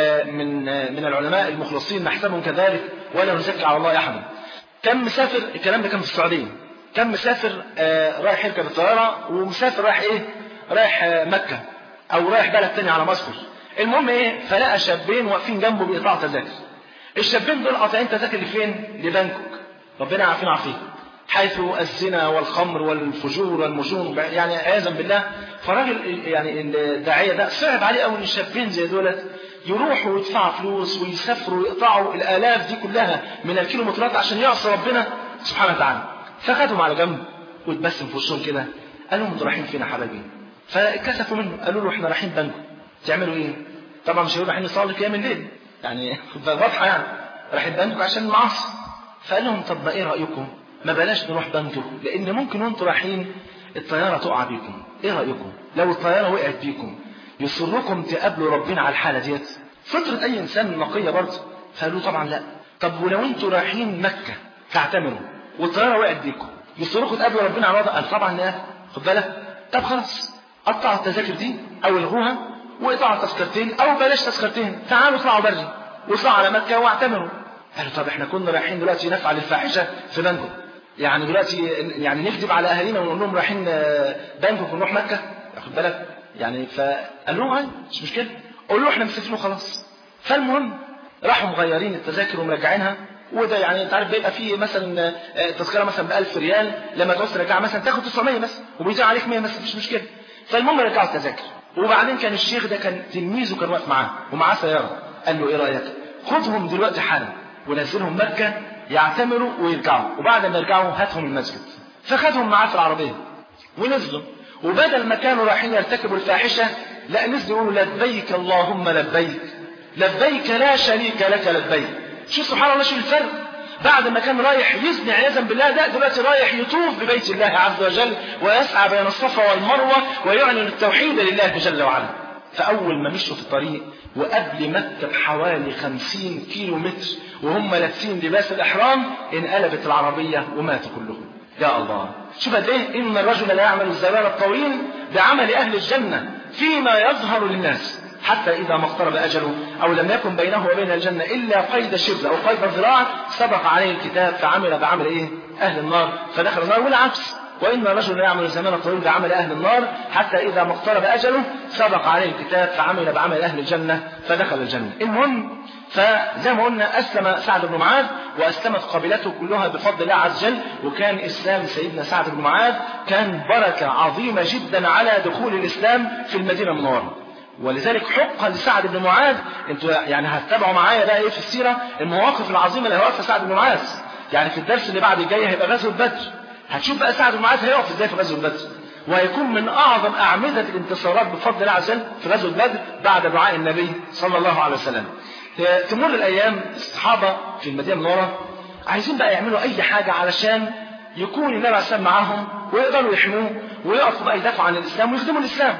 S2: من من العلماء المخلصين نحسبهم كذلك ولا نزكي على الله احدا كان مسافر الكلام ده كان في السعوديه كان مسافر رايح يركب الطياره ومسافر رايح ايه رايح مكه او رايح بلد تاني على مصر المهم ايه فلقى شابين واقفين جنبه بيقطعوا تذاكر الشابين دول قاطعين تذاكر لفين لبانكوك ربنا عارفين عارفين حيث الزنا والخمر والفجور والمجون يعني عياذا بالله فراجل يعني الداعيه ده صعب عليه قوي ان الشابين زي دولت يروحوا ويدفعوا فلوس ويسافروا ويقطعوا الالاف دي كلها من الكيلومترات عشان يعصوا ربنا سبحانه وتعالى فخدهم على جنب واتبسم في وشهم كده قال لهم انتوا رايحين فين يا حبايبي فكسفوا منه قالوا له احنا رايحين بنكو تعملوا ايه طبعا مش هيقولوا رايحين نصلي قيام الليل يعني واضحه يعني رايحين بنكو عشان المعاصي فقال لهم طب ما ايه رايكم ما بلاش نروح بنكو لان ممكن وانتوا رايحين الطياره تقع بيكم ايه رايكم لو الطياره وقعت بيكم يسركم تقابلوا ربنا على الحاله ديت فطره اي انسان نقيه برضه فقالوا طبعا لا طب ولو انتوا رايحين مكه تعتمروا والطياره وقعت بيكم يسركم تقابلوا ربنا على الوضع قال طبعا لا خد بالك طب خلاص قطعوا التذاكر دي او الغوها واقطعوا التذكرتين او بلاش تذكرتين تعالوا اطلعوا بري واطلعوا على مكه واعتمروا قالوا طب احنا كنا رايحين دلوقتي نفعل الفاحشه في بنكوك يعني دلوقتي يعني نكذب على اهالينا ونقول لهم رايحين بنكوك ونروح مكه واخد بالك يعني فقال لهم عادي مش مشكله قول له احنا مسافرين وخلاص فالمهم راحوا مغيرين التذاكر ومرجعينها وده يعني انت عارف بيبقى فيه مثلا تذكره مثلا ب 1000 ريال لما تعوز ترجعها مثلا تاخد 900 مثلا وبيزيد عليك 100 مثلا مش مشكله فالمهم رجعوا التذاكر وبعدين كان الشيخ ده كان تلميذه كان واقف معاه ومعاه سياره قال له ايه رايك خدهم دلوقتي حالا ونزلهم مكه يعتمروا ويرجعوا وبعد ما يرجعوا هاتهم المسجد فخدهم معاه في العربيه ونزلوا وبدل ما كانوا رايحين يرتكبوا الفاحشه لا نزلوا يقولوا لبيك اللهم لبيك لبيك لا شريك لك لبيك شوف سبحان الله شوف الفرق بعد ما كان رايح يزني عياذا بالله ده دلوقتي رايح يطوف ببيت الله عز وجل ويسعى بين الصفا والمروه ويعلن التوحيد لله جل وعلا فأول ما مشوا في الطريق وقبل مكة بحوالي خمسين كيلو متر وهم لابسين لباس الإحرام انقلبت العربية وماتوا كلهم يا الله شوف قد ايه إن الرجل لا يعمل الزمان الطويل بعمل أهل الجنة فيما يظهر للناس حتى إذا ما اقترب أجله أو لم يكن بينه وبين الجنة إلا قيد شبر أو قيد ذراع سبق عليه الكتاب فعمل بعمل إيه؟ أهل النار فدخل النار والعكس وإن رجل يعمل الزمان الطويل بعمل أهل النار حتى إذا ما اقترب أجله سبق عليه الكتاب فعمل بعمل أهل الجنة فدخل الجنة المهم فزي ما قلنا أسلم سعد بن معاذ وأسلمت قبيلته كلها بفضل الله عز وجل وكان إسلام سيدنا سعد بن معاذ كان بركة عظيمة جدا على دخول الإسلام في المدينة المنورة ولذلك حق لسعد بن معاذ انتوا يعني هتتابعوا معايا بقى ايه في السيره المواقف العظيمه اللي هيوقفها سعد بن معاذ يعني في الدرس اللي بعد الجاي هيبقى غزوه بدر هتشوف بقى سعد بن معاذ هيقف ازاي في غزوه بدر وهيكون من اعظم اعمده الانتصارات بفضل الله عز وجل في غزوه بدر بعد دعاء النبي صلى الله عليه وسلم تمر الايام الصحابه في المدينه المنوره عايزين بقى يعملوا اي حاجه علشان يكون النبي عليه السلام معاهم ويقدروا يحموه ويقفوا بقى يدافعوا عن الاسلام ويخدموا الاسلام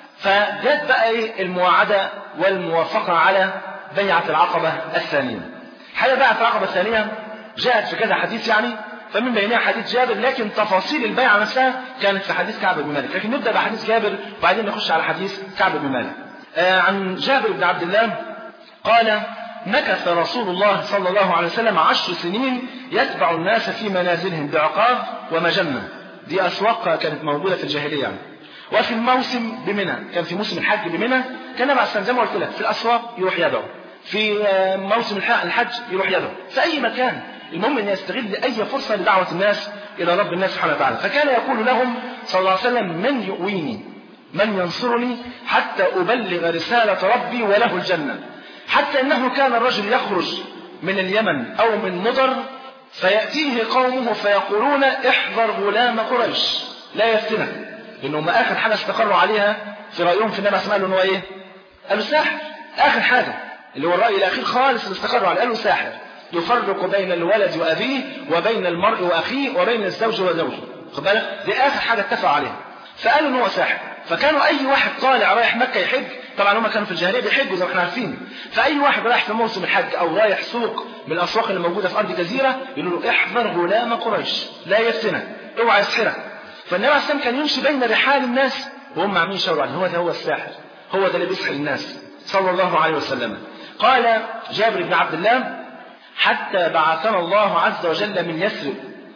S2: فجت بقى ايه المواعده والموافقه على بيعه العقبه الثانيه حاجه بيعه العقبه الثانيه جاءت في كذا حديث يعني فمن بينها حديث جابر لكن تفاصيل البيعه نفسها كانت في حديث كعب بن مالك لكن نبدا بحديث جابر وبعدين نخش على حديث كعب بن مالك آه عن جابر بن عبد الله قال مكث رسول الله صلى الله عليه وسلم عشر سنين يتبع الناس في منازلهم بعقاب ومجنة دي أسواق كانت موجودة في الجاهلية يعني. وفي الموسم بمنى كان في موسم الحج بمنى كان بعد زي ما قلت لك في الأسواق يروح يدعو في موسم الحج يروح يدعو في أي مكان المهم أن يستغل أي فرصة لدعوة الناس إلى رب الناس سبحانه وتعالى فكان يقول لهم صلى الله عليه وسلم من يؤويني من ينصرني حتى أبلغ رسالة ربي وله الجنة حتى إنه كان الرجل يخرج من اليمن أو من مضر فيأتيه قومه فيقولون احذر غلام قريش لا يفتنك لأنهم آخر حاجة استقروا عليها في رأيهم في النبي اسمه له إن هو إيه؟ قالوا ساحر آخر حاجة اللي هو الرأي الأخير خالص اللي استقروا عليه قالوا ساحر يفرق بين الولد وأبيه وبين المرء وأخيه وبين الزوج وزوجه خد بالك دي آخر حاجة اتفقوا عليها فقالوا إن هو ساحر فكانوا أي واحد طالع رايح مكة يحج طبعا هم كانوا في الجاهلية بيحجوا زي ما احنا عارفين فأي واحد رايح في موسم الحج أو رايح سوق من الأسواق اللي موجودة في أرض جزيرة يقولوا له احذر غلام قريش لا يفتنك اوعى يسحرك فالنبي عليه السلام كان يمشي بين رحال الناس وهم عاملين يشاوروا عليه هو ده هو الساحر هو ده اللي بيسحر الناس صلى الله عليه وسلم قال جابر بن عبد الله حتى بعثنا الله عز وجل من يثرب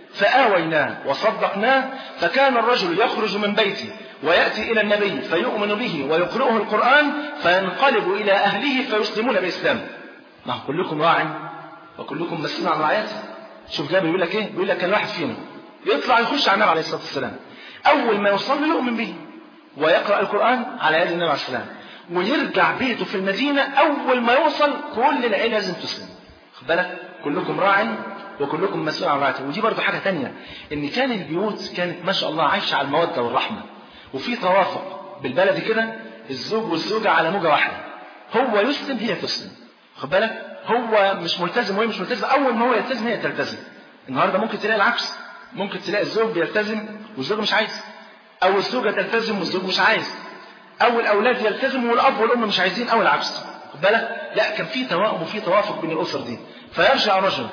S2: فآويناه وصدقناه فكان الرجل يخرج من بيته ويأتي إلى النبي فيؤمن به ويقرأه القرآن فينقلب إلى أهله فيسلمون بإسلامه ما هو كلكم راع وكلكم مسؤول عن رعيته شوف جابر بيقول لك ايه بيقول لك كان واحد فينا يطلع يخش على النبي عليه الصلاه والسلام اول ما يوصل له يؤمن به ويقرا القران على يد النبي عليه السلام ويرجع بيته في المدينه اول ما يوصل كل العيله لازم تسلم خد بالك كلكم راع وكلكم مسؤول عن رعيته ودي برضه حاجه تانية ان كان البيوت كانت ما شاء الله عايشه على الموده والرحمه وفي توافق بالبلدي كده الزوج والزوجه على موجه واحده هو يسلم هي تسلم خد بالك هو مش ملتزم وهي مش ملتزمه اول ما هو يلتزم هي تلتزم النهارده ممكن تلاقي العكس ممكن تلاقي الزوج بيلتزم والزوج مش عايز او الزوجه تلتزم والزوج مش عايز او الاولاد يلتزموا والاب والام مش عايزين او العكس خد بالك لا كان في توائم وفي توافق بين الاسر دي فيرجع رجل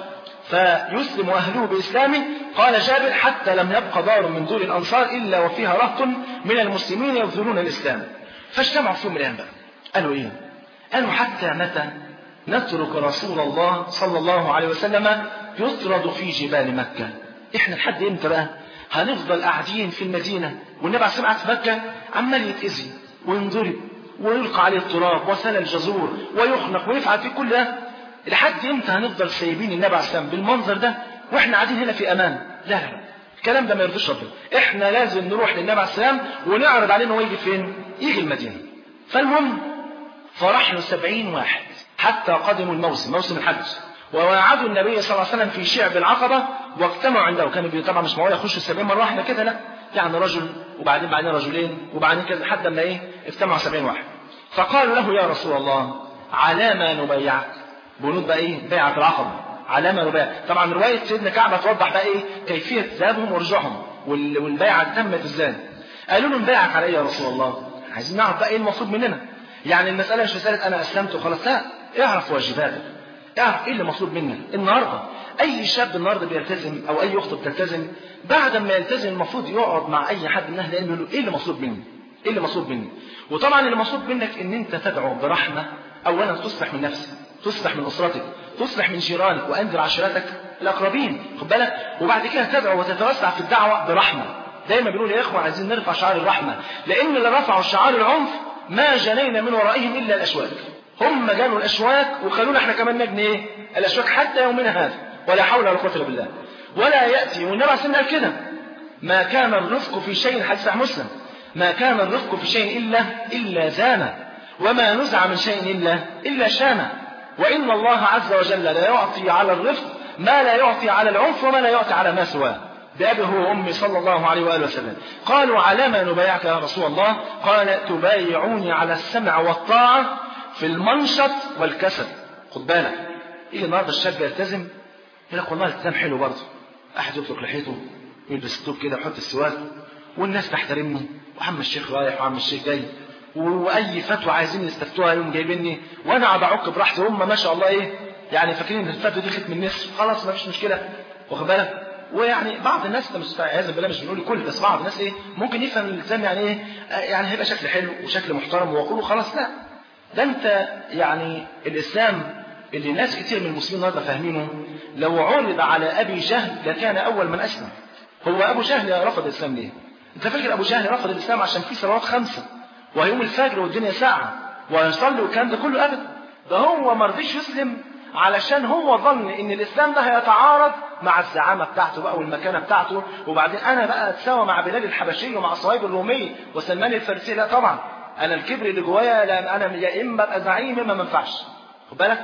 S2: فيسلم اهله باسلامه قال جابر حتى لم يبق دار من دور الانصار الا وفيها رهط من المسلمين يبذلون الاسلام فاجتمعوا في يوم من الايام بقى قالوا ايه؟ قالوا حتى متى نترك رسول الله صلى الله عليه وسلم يطرد في جبال مكة احنا لحد امتى بقى هنفضل قاعدين في المدينة والنبي عليه الصلاة في مكة عمال يتأذي وينضرب ويلقى عليه التراب وسل الجزور ويخنق ويفعل في كل ده لحد امتى هنفضل سايبين النبي عليه الصلاة بالمنظر ده واحنا قاعدين هنا في امان لا لا الكلام ده ما يرضيش ربنا احنا لازم نروح للنبي عليه السلام ونعرض عليه انه يجي فين يجي المدينة فالمهم فرح له سبعين واحد حتى قدموا الموسم موسم الحج ووعدوا النبي صلى الله عليه وسلم في شعب العقبة واجتمعوا عنده كانوا طبعا مش معقول يخشوا السبعين مرة واحدة كده لا يعني رجل وبعدين بعدين رجلين وبعدين كده لحد ما ايه اجتمعوا سبعين واحد فقالوا له يا رسول الله على ما نبايعك بنود بقى ايه بيعة العقبة على ما نبايع طبعا رواية سيدنا كعب توضح بقى ايه كيفية ذهابهم ورجوعهم والبيعة تمت ازاي قالوا له نبايعك على ايه يا رسول الله عايزين نعرف بقى ايه المطلوب مننا يعني المسألة مش مسألة أنا أسلمت وخلاص لا اعرف واجباتك اعرف ايه اللي مطلوب منك النهارده اي شاب النهارده بيلتزم او اي اخت بتلتزم بعد ما يلتزم المفروض يقعد مع اي حد من اهل العلم له ايه اللي مطلوب مني ايه اللي مطلوب مني وطبعا اللي مطلوب منك ان انت تدعو برحمه اولا تصلح من نفسك تصلح من اسرتك تصلح من جيرانك وانذر عشيرتك الاقربين خد بالك وبعد كده تدعو وتتوسع في الدعوه برحمه دايما بيقولوا يا اخوه عايزين نرفع شعار الرحمه لان اللي رفعوا شعار العنف ما جنينا من ورائهم الا الاشواك هم جانوا الاشواك وخلونا احنا كمان نجني ايه الاشواك حتى يومنا هذا ولا حول ولا قوه الا بالله ولا ياتي والنبي عليه الصلاه والسلام كده ما كان الرفق في شيء حديث مسلم ما كان الرفق في شيء الا الا زانه وما نزع من شيء الا الا شانه وان الله عز وجل لا يعطي على الرفق ما لا يعطي على العنف وما لا يعطي على ما سواه بأبي هو وأمي صلى الله عليه وآله وسلم قالوا على ما نبايعك يا رسول الله قال تبايعوني على السمع والطاعة في المنشط والكسل خد بالك ايه النهارده الشاب يلتزم يقول لك والله الالتزام حلو برضه احد يطلق لحيته يلبس التوب كده ويحط السواك والناس تحترمني وعم الشيخ رايح وعم الشيخ جاي واي فتوى عايزين يستفتوها يوم جايبيني وانا قاعد اعك براحتي هم ما شاء الله ايه يعني فاكرين ان الفتوى دي ختم النصف خلاص ما فيش مشكله واخد بالك ويعني بعض الناس مش عياذا بالله مش بنقول كل بس بعض الناس ايه ممكن يفهم الالتزام يعني ايه يعني هيبقى شكل حلو وشكل محترم ويقولوا خلاص لا ده انت يعني الاسلام اللي ناس كتير من المسلمين النهارده فاهمينه لو عرض على ابي جهل لكان اول من اسلم هو ابو جهل رفض الاسلام ليه؟ انت فاكر ابو جهل رفض الاسلام عشان في صلوات خمسه وهيوم الفجر والدنيا ساعه وهيصلي والكلام ده كله ابدا ده هو ما رضيش يسلم علشان هو ظن ان الاسلام ده هيتعارض مع الزعامه بتاعته بقى والمكانه بتاعته وبعدين انا بقى اتساوى مع بلال الحبشي ومع صهيب الرومي وسلمان الفارسي لا طبعا انا الكبر اللي جوايا لان انا يا اما ابقى زعيم اما ما ينفعش خد بالك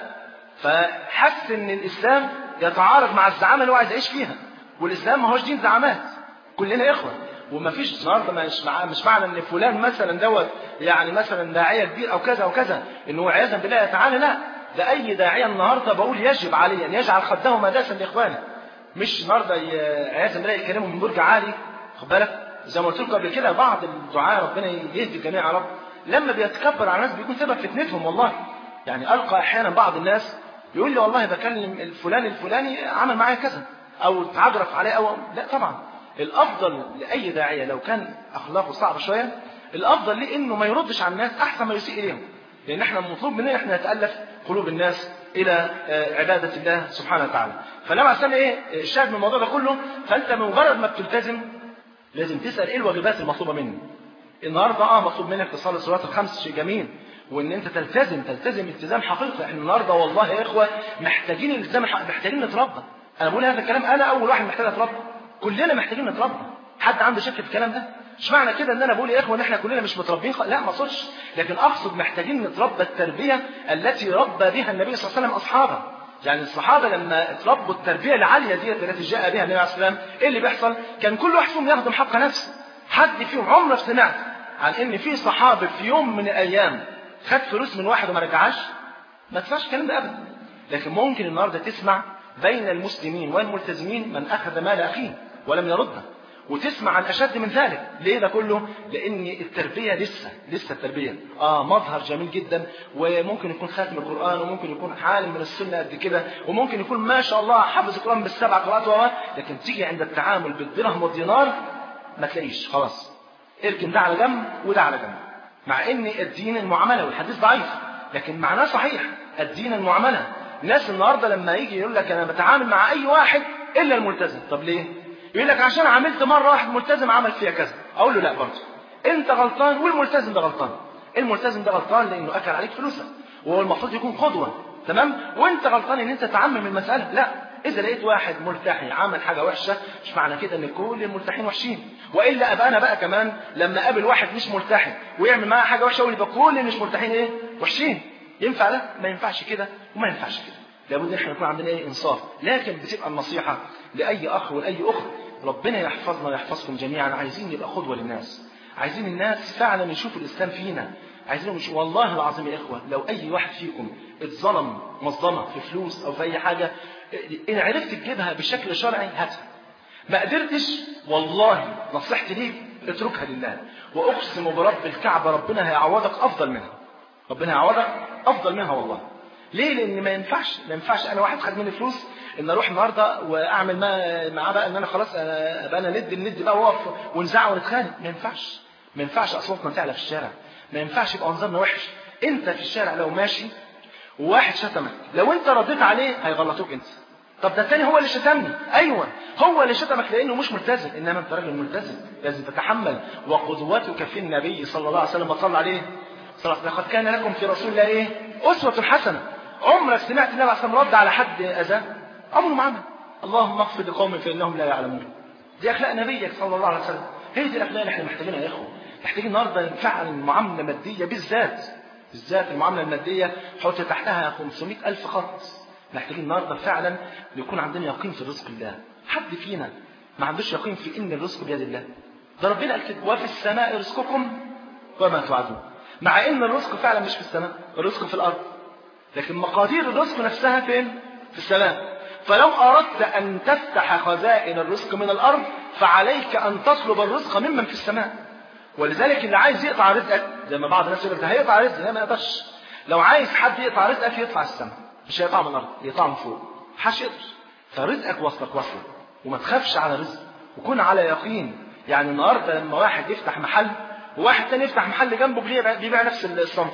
S2: فحس ان الاسلام يتعارض مع الزعامه اللي هو عايز يعيش فيها والاسلام ما هوش دين زعامات كلنا اخوه وما فيش النهارده مش مع مش معنى ان فلان مثلا دوت يعني مثلا داعيه كبير او كذا او كذا ان هو عياذا بالله تعالى لا ده اي داعيه النهارده بقول يجب عليه ان يجعل خده مداسا لاخوانه مش النهارده عياذا بالله يكلمهم من برج عالي خد بالك زي ما قلت لكم قبل كده بعض الدعاء ربنا يهدي الجميع يا رب لما بيتكبر على الناس بيكون سبب فتنتهم والله يعني القى احيانا بعض الناس يقول لي والله بكلم الفلان الفلاني عمل معايا كذا او تعجرف عليه او لا طبعا الافضل لاي داعيه لو كان اخلاقه صعبه شويه الافضل ليه انه ما يردش على الناس احسن ما يسيء اليهم لان احنا مطلوب مننا احنا نتالف قلوب الناس الى عباده الله سبحانه وتعالى فلما عشان ايه الشاهد من الموضوع ده كله فانت بمجرد ما بتلتزم لازم تسال ايه الواجبات المطلوبه مني النهارده اه مطلوب منك تصلي الصلاه الخمس شيء جميل وان انت تلتزم تلتزم التزام حقيقي احنا النهارده والله يا اخوه محتاجين الالتزام محتاجين نتربى انا بقول هذا الكلام انا اول واحد محتاج اتربى كلنا محتاجين نتربى حد عنده شك في الكلام ده مش معنى كده ان انا بقول يا اخوه ان احنا كلنا مش متربيين خ... لا ما اقصدش لكن اقصد محتاجين نتربى التربيه التي ربى بها النبي صلى الله عليه وسلم اصحابه يعني الصحابه لما اتربوا التربيه العاليه ديت التي جاء بها النبي عليه الصلاه والسلام ايه اللي بيحصل كان كل واحد فيهم يخدم حق نفسه حد فيهم عمره سمعت عن ان في صحابي في يوم من الايام خد فلوس من واحد وما رجعش ما تسمعش الكلام ده ابدا لكن ممكن النهارده تسمع بين المسلمين والملتزمين من اخذ مال اخيه ولم يرده وتسمع عن اشد من ذلك ليه ده كله لان التربيه لسه لسه التربيه اه مظهر جميل جدا وممكن يكون خاتم القران وممكن يكون عالم من السنه قد كده وممكن يكون ما شاء الله حافظ القران بالسبع قراءات لكن تيجي عند التعامل بالدرهم والدينار ما تلاقيش خلاص اركن ده على جنب وده على جنب مع ان الدين المعامله والحديث ضعيف لكن معناه صحيح الدين المعامله الناس النهارده لما يجي يقول لك انا بتعامل مع اي واحد الا الملتزم طب ليه يقول لك عشان عملت مره واحد ملتزم عمل فيها كذا اقول له لا برضه انت غلطان والملتزم ده غلطان الملتزم ده غلطان لانه اكل عليك فلوسك وهو المفروض يكون قدوه تمام وانت غلطان ان انت تعمم المساله لا اذا لقيت واحد ملتحي عمل حاجه وحشه مش معنى كده ان كل الملتحين وحشين والا ابقى انا بقى كمان لما اقابل واحد مش ملتحي ويعمل معاه حاجه وحشه اقول يبقى كل اللي مش ملتحين ايه وحشين ينفع ده ما ينفعش كده وما ينفعش كده لابد احنا يكون عندنا ايه انصاف لكن بتبقى النصيحه لاي اخ ولاي اخت ربنا يحفظنا ويحفظكم جميعا عايزين نبقى قدوه للناس عايزين الناس فعلا يشوفوا الاسلام فينا عايزين مش والله العظيم يا اخوه لو اي واحد فيكم اتظلم مظلمه في فلوس او في اي حاجه ان عرفت تجيبها بشكل شرعي هاتها ما قدرتش والله نصيحتي ليك اتركها لله واقسم برب الكعبه ربنا هيعوضك افضل منها ربنا هيعوضك افضل منها والله ليه لان ما ينفعش ما ينفعش انا واحد خد مني فلوس ان اروح النهارده واعمل ما معاه بقى ان انا خلاص ابقى انا ند الند بقى واقف ونزعق ونتخانق ما ينفعش ما ينفعش اصواتنا تعلى في الشارع ما ينفعش يبقى منظرنا وحش انت في الشارع لو ماشي وواحد شتمك لو انت رديت عليه هيغلطوك انت طب ده الثاني هو اللي شتمني ايوه هو اللي شتمك لانه مش ملتزم انما انت راجل ملتزم لازم تتحمل وقدوتك في النبي صلى الله عليه وسلم صلى عليه صلى لقد كان لكم في رسول الله ايه اسوه حسنه عمرك سمعت النبي عليه الصلاه رد على حد اذاه عمره ما عمل اللهم اغفر لقوم فانهم لا يعلمون دي اخلاق نبيك صلى الله عليه وسلم هي دي الاخلاق اللي احنا محتاجينها يا اخوه محتاجين النهارده فعلا معامله ماديه بالذات بالذات المعامله الماديه حط تحتها 500 الف خط محتاجين النهارده فعلا يكون عندنا يقين في رزق الله حد فينا ما عندوش يقين في ان الرزق بيد الله ده ربنا قال كده وفي السماء رزقكم وما توعدون مع ان الرزق فعلا مش في السماء الرزق في الارض لكن مقادير الرزق نفسها فين في السماء فلو أردت أن تفتح خزائن الرزق من الأرض فعليك أن تطلب الرزق ممن في السماء ولذلك اللي عايز يقطع رزقك زي ما بعض الناس يقول لك ده هيقطع رزق لا ما يقدرش لو عايز حد يقطع رزقك يطلع السماء مش هيقطع من الأرض يقطع من فوق محدش يقدر فرزقك وصلك وصلك وما تخافش على رزق وكن على يقين يعني النهارده لما واحد يفتح محل وواحد تاني يفتح محل جنبه بيبيع نفس الصنف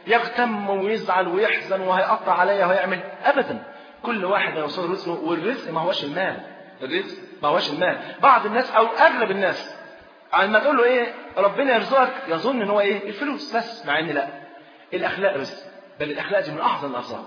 S2: يغتم ويزعل ويحزن وهيقطع عليا وهيعمل ابدا كل واحد يوصل رزقه والرزق ما هوش المال الرزق ما هوش المال بعض الناس او اغلب الناس لما تقول له ايه ربنا يرزقك يظن ان هو ايه الفلوس بس مع ان لا الاخلاق رزق بل الاخلاق دي من اعظم الارزاق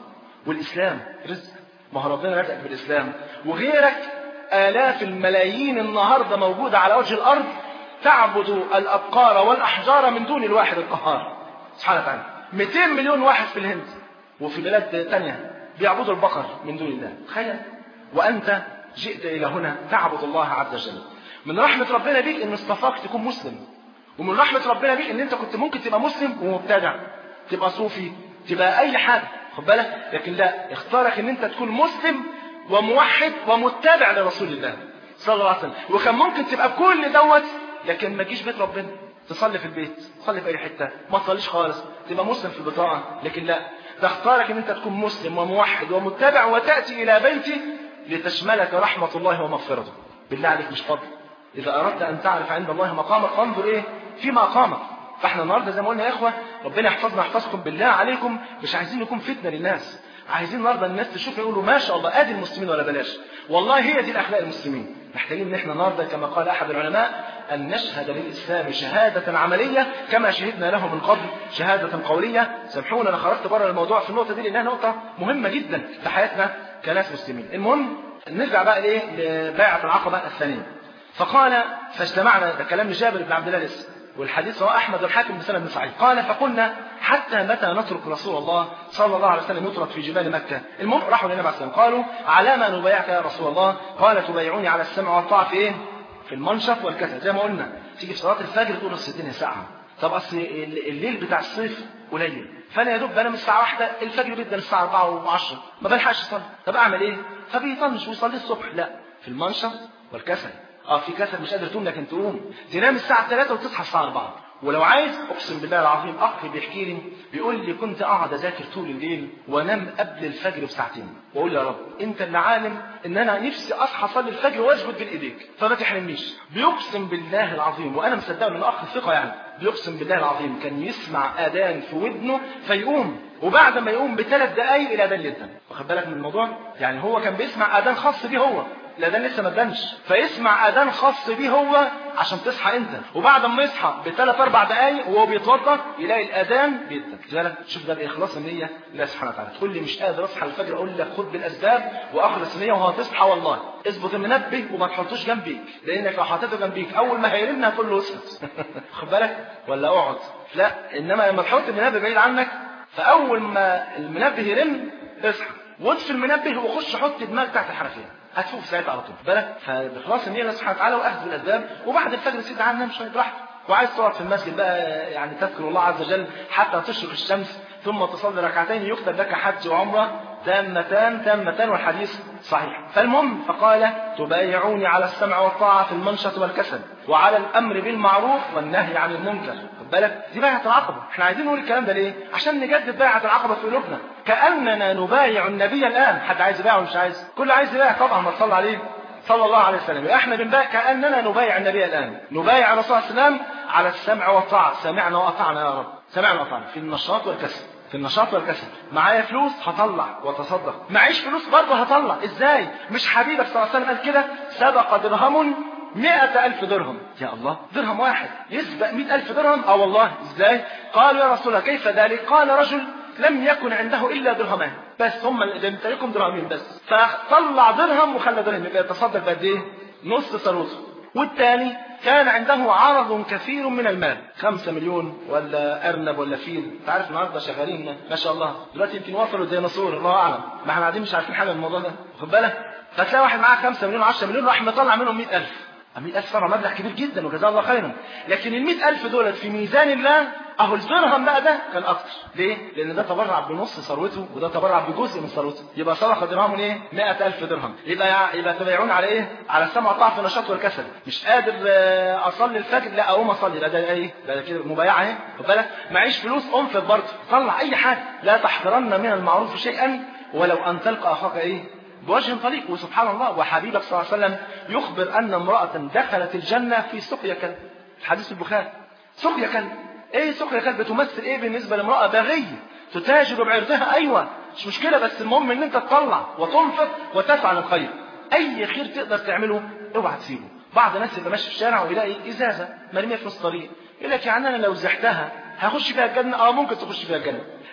S2: والاسلام رزق ما هو ربنا رزقك بالاسلام وغيرك الاف الملايين النهارده موجوده على وجه الارض تعبد الابقار والاحجار من دون الواحد القهار سبحانه وتعالى 200 مليون واحد في الهند وفي بلاد تانية بيعبدوا البقر من دون الله تخيل وانت جئت الى هنا تعبد الله عز وجل من رحمه ربنا بيك ان اصطفاك تكون مسلم ومن رحمه ربنا بيك ان انت كنت ممكن تبقى مسلم ومبتدع تبقى صوفي تبقى اي حاجه خد بالك لكن لا اختارك ان انت تكون مسلم وموحد ومتبع لرسول الله صلى الله عليه وسلم وكان ممكن تبقى كل دوت لكن ما تجيش بيت ربنا تصلي في البيت تصلي في اي حته ما تصليش خالص تبقى مسلم في البطاقه لكن لا تختارك ان انت تكون مسلم وموحد ومتبع وتاتي الى بيتي لتشملك رحمه الله ومغفرته بالله عليك مش فضل اذا اردت ان تعرف عند الله مقامك فانظر ايه في مقامك فاحنا النهارده زي ما قلنا يا اخوه ربنا يحفظنا يحفظكم بالله عليكم مش عايزين نكون فتنه للناس عايزين النهارده الناس تشوف يقولوا ما شاء الله ادي المسلمين ولا بلاش والله هي دي الاخلاق المسلمين محتاجين ان احنا النهارده كما قال احد العلماء ان نشهد للاسلام شهاده عمليه كما شهدنا له من قبل شهاده قوليه سامحونا انا خرجت بره الموضوع في النقطه دي لانها نقطه مهمه جدا في حياتنا كناس مسلمين المهم نرجع بقى لايه لبيعه العقبه الثانيه فقال فاجتمعنا ده كلام جابر بن عبد الله لسه والحديث رواه احمد والحاكم بسند صحيح قال فقلنا حتى متى نترك رسول الله صلى الله عليه وسلم يطرد في جبال مكه المهم راحوا للنبي عليه الصلاه والسلام قالوا على ما نبايعك يا رسول الله قال تبايعوني على السمع والطاعه في ايه في المنشط والكسل زي ما قلنا تيجي في صلاه الفجر تقول اصل الدنيا ساعه طب اصل الليل بتاع الصيف قليل فانا يا دوب بنام الساعه واحدة الفجر بيبدا الساعه 4 و10 ما بلحقش اصلي طب اعمل ايه فبيطنش ويصلي الصبح لا في المنشط والكسل اه في كسل مش قادر تقوم لكن تقوم تنام الساعه 3 وتصحى الساعه 4 ولو عايز اقسم بالله العظيم اخ بيحكي لي بيقول لي كنت اقعد اذاكر طول الليل وانام قبل الفجر بساعتين واقول يا رب انت اللي عالم ان انا نفسي اصحى اصلي الفجر واسجد بين ايديك فما تحرمنيش بيقسم بالله العظيم وانا مصدقه ان اخ ثقه يعني بيقسم بالله العظيم كان يسمع اذان في ودنه فيقوم وبعد ما يقوم بثلاث دقائق الاذان يدن واخد بالك من الموضوع يعني هو كان بيسمع اذان خاص بيه هو الاذان لسه ما ادنش فيسمع اذان خاص بيه هو عشان تصحى انت وبعد ما يصحى بثلاث اربع دقائق وهو بيتوضا يلاقي الاذان بيدن بالك شوف ده الاخلاص النيه لله سبحانه وتعالى تقول لي مش قادر اصحى الفجر اقول لك خد بالاسباب واخلص النيه وهتصحى والله اظبط المنبه وما تحطوش جنبيك لانك لو حطيته جنبيك اول ما هيرن هتقول له اسكت خد بالك ولا اقعد لا انما لما تحط المنبه بعيد عنك فاول ما المنبه يرن اصحى واطفي المنبه وخش حط دماغك تحت الحنفيه هتفوق ساعتها على طول بالك فبخلاص النيه الله سبحانه وتعالى واخذ بالاسباب وبعد الفجر سيد عنها نام شويه براحتك وعايز تقعد في المسجد بقى يعني تذكر الله عز وجل حتى تشرق الشمس ثم تصلي ركعتين يكتب لك حج وعمره تامتان تامتان والحديث صحيح فالمهم فقال تبايعوني على السمع والطاعة في المنشط والكسل وعلى الأمر بالمعروف والنهي عن المنكر خد بالك دي بيعة العقبة احنا عايزين نقول الكلام ده ليه عشان نجدد بيعة العقبة في قلوبنا كأننا نبايع النبي الآن حد عايز يبايع ولا مش عايز كل عايز يبايع طبعا ما تصلى عليه صلى الله عليه وسلم احنا بنبايع كأننا نبايع النبي الآن نبايع الرسول صلى الله عليه وسلم على السمع والطاعة سمعنا وأطعنا يا رب سمعنا وأطعنا في النشاط والكسل في النشاط والكسل معايا فلوس هطلع وتصدق معيش فلوس برضه هطلع ازاي مش حبيبك صلى الله عليه وسلم قال كده سبق درهم مئة ألف درهم يا الله درهم واحد يسبق مئة ألف درهم اه والله ازاي قالوا يا رسول الله كيف ذلك قال رجل لم يكن عنده إلا درهمان بس هم اللي يمتلكهم درهمين بس فطلع درهم وخلى درهم يبقى يتصدق بقد ايه نص ثروته والثاني كان عنده عرض كثير من المال خمسة مليون ولا أرنب ولا فيل أنت عارف النهارده شغالين ما شاء الله دلوقتي يمكن وصلوا الديناصور الله أعلم ما احنا قاعدين مش عارفين حاجة من الموضوع ده خد بالك فتلاقي واحد معاه 5 مليون 10 مليون راح مطلع منهم 100000 100000 طبعا مبلغ كبير جدا وجزاه الله خيرا لكن ال 100000 دولت في ميزان الله اهو الدرهم بقى ده كان اكتر ليه؟ لان ده تبرع بنص ثروته وده تبرع بجزء من ثروته يبقى صدقه درهم ايه؟ 100000 درهم يبقى يبقى تبايعون على ايه؟ على السمع والطاعه في النشاط والكسل مش قادر اصلي الفجر لا اقوم اصلي لا ده ايه؟ ده كده مبايعه اهي خد بالك معيش فلوس انفق برضه طلع اي حاجه لا تحقرن من المعروف شيئا ولو ان تلقى اخاك ايه؟ بوجه طليق وسبحان الله وحبيبك صلى الله عليه وسلم يخبر أن امرأة دخلت الجنة في سقيا كلب الحديث البخاري سقيا كلب ايه سقيا كلب بتمثل ايه بالنسبة لامرأة باغية تتاجر بعرضها ايوه مش مشكلة بس المهم ان انت تطلع وتنفق وتسعى للخير اي خير تقدر تعمله اوعى تسيبه بعض الناس يبقى ماشي في الشارع ويلاقي ازازة مرمية في نص الطريق يقول لك يعني انا لو زحتها هخش فيها الجنة اه ممكن تخش فيها الجنة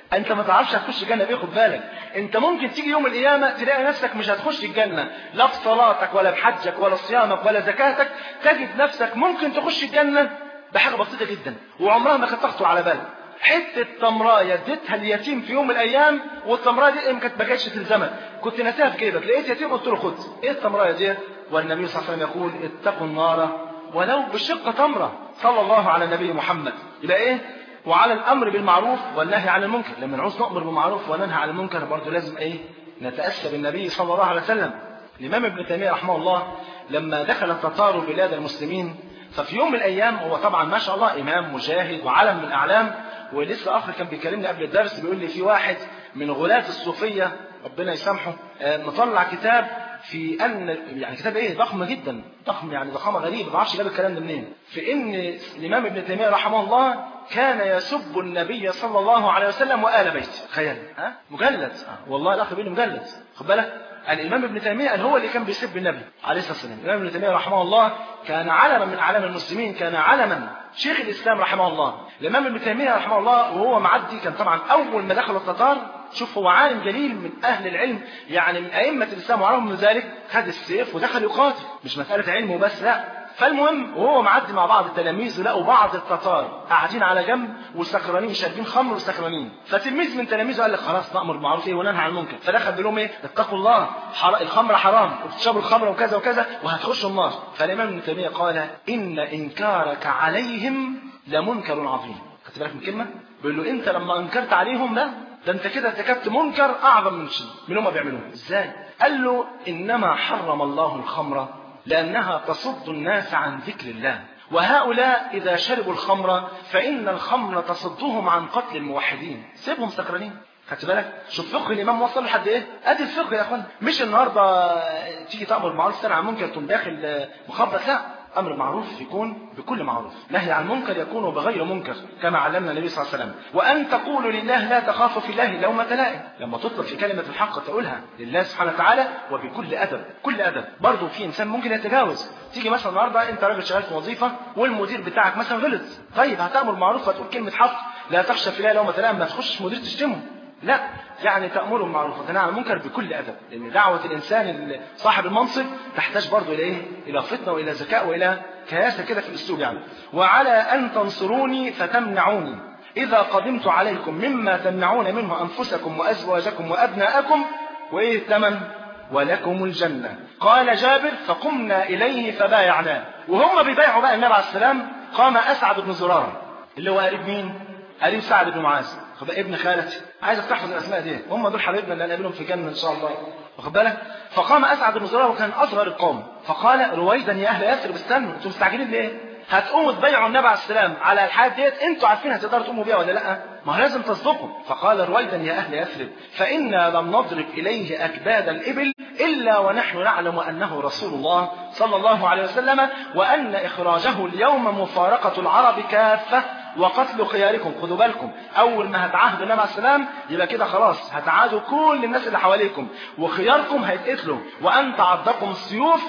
S2: انت ما تعرفش هتخش الجنه بايه خد بالك انت ممكن تيجي يوم القيامه تلاقي نفسك مش هتخش الجنه لا بصلاتك ولا بحجك ولا صيامك ولا زكاتك تجد نفسك ممكن تخش الجنه بحاجه بسيطه جدا وعمرها ما كانت تخطر على بالك حته تمرايه اديتها اليتيم في يوم من الايام والتمرايه دي ما كانت ما كانتش تلزمك كنت ناسيها في جيبك لقيت يتيم قلت له خد ايه التمرايه دي والنبي صلى الله عليه وسلم يقول اتقوا النار ولو بشق تمره صلى الله على النبي محمد يبقى ايه وعلى الامر بالمعروف والنهي عن المنكر لما نعوز نامر بالمعروف وننهى عن المنكر برضه لازم ايه نتاسى بالنبي صلى الله عليه وسلم الامام ابن تيميه رحمه الله لما دخل التتار بلاد المسلمين ففي يوم من الايام هو طبعا ما شاء الله امام مجاهد وعلم من الاعلام ولسه اخر كان بيكلمني قبل الدرس بيقول لي في واحد من غلاة الصوفيه ربنا يسامحه مطلع كتاب في ان يعني كتاب ايه ضخم جدا ضخم يعني ضخامه غريبه ما اعرفش جاب الكلام ده منين في ان الامام ابن تيميه رحمه الله كان يسب النبي صلى الله عليه وسلم وآل بيته تخيل ها مجلد والله الاخ بيقول مجلد خد بالك الامام ابن تيميه قال هو اللي كان بيسب النبي عليه الصلاه والسلام الامام ابن تيميه رحمه الله كان علما من اعلام المسلمين كان علما شيخ الاسلام رحمه الله الامام ابن تيميه رحمه الله وهو معدي كان طبعا اول ما دخل التتار شوف هو عالم جليل من اهل العلم يعني من ائمه الاسلام وعلم من ذلك خد السيف ودخل يقاتل مش مساله علم وبس لا فالمهم وهو معدي مع بعض التلاميذ لقوا بعض التتار قاعدين على جنب وسكرانين شاربين خمر وسكرانين فتلميذ من تلاميذه قال لك خلاص نامر بالمعروف ايه وننهى عن المنكر فدخل بيقول لهم ايه اتقوا الله حر... الخمر حرام وبتشربوا الخمر وكذا وكذا وهتخشوا النار فالامام ابن تيميه قال ان انكارك عليهم لمنكر عظيم خدت بالك من كلمه بيقول له انت لما انكرت عليهم ده ده انت كده ارتكبت منكر اعظم من شيء من هم بيعملوه ازاي قال له انما حرم الله الخمر لأنها تصد الناس عن ذكر الله وهؤلاء إذا شربوا الخمر فإن الخمر تصدهم عن قتل الموحدين سيبهم سكرانين خدت بالك شوف فقه الامام وصل لحد ايه ادي الفقه يا اخوان مش النهارده تيجي تامر بالمعروف تنهى عن المنكر تقوم داخل مخبط لا امر معروف يكون بكل معروف نهي عن منكر يكون بغير منكر كما علمنا النبي صلى الله عليه وسلم وان تقولوا لله لا تخافوا في الله لومة لائم لما تطلب في كلمه الحق تقولها لله سبحانه وتعالى وبكل ادب كل ادب برضه في انسان ممكن يتجاوز تيجي مثلا النهارده انت راجل شغال في وظيفه والمدير بتاعك مثلا غلط طيب هتامر معروف فتقول كلمه حق لا تخشى في الله لومة لائم ما تخشش مدير تشتمه لا يعني تأمر بالمعروف وتنهى عن المنكر بكل أدب لأن دعوة الإنسان صاحب المنصب تحتاج برضه إلى إيه؟ إلى فطنة وإلى ذكاء وإلى كياسة كده في الأسلوب يعني وعلى أن تنصروني فتمنعوني إذا قدمت عليكم مما تمنعون منه أنفسكم وأزواجكم وأبناءكم وإيه الثمن ولكم الجنة قال جابر فقمنا إليه فبايعناه وهم بيبايعوا بقى النبي عليه السلام قام أسعد بن زرارة اللي هو قريب مين؟ قريب سعد بن معاذ خد ابن خالتي عايزك تحفظ الاسماء دي هم دول حبايبنا اللي هنقابلهم في الجنه ان شاء الله واخد بالك فقام اسعد بن زراره وكان اصغر القوم فقال رويدا يا اهل يثرب استنوا انتوا مستعجلين ليه؟ هتقوموا تبايعوا النبي عليه السلام على الحاجات ديت انتوا عارفين هتقدروا تقوموا بيها ولا لا؟ ما هو لازم تصدقوا فقال رويدا يا اهل يثرب فانا لم نضرب اليه اكباد الابل الا ونحن نعلم انه رسول الله صلى الله عليه وسلم وان اخراجه اليوم مفارقه العرب كافه وقتل خياركم خدوا بالكم اول ما هتعاهدوا النبي عليه السلام يبقى كده خلاص هتعادوا كل الناس اللي حواليكم وخياركم هيتقتلوا وان تعضكم السيوف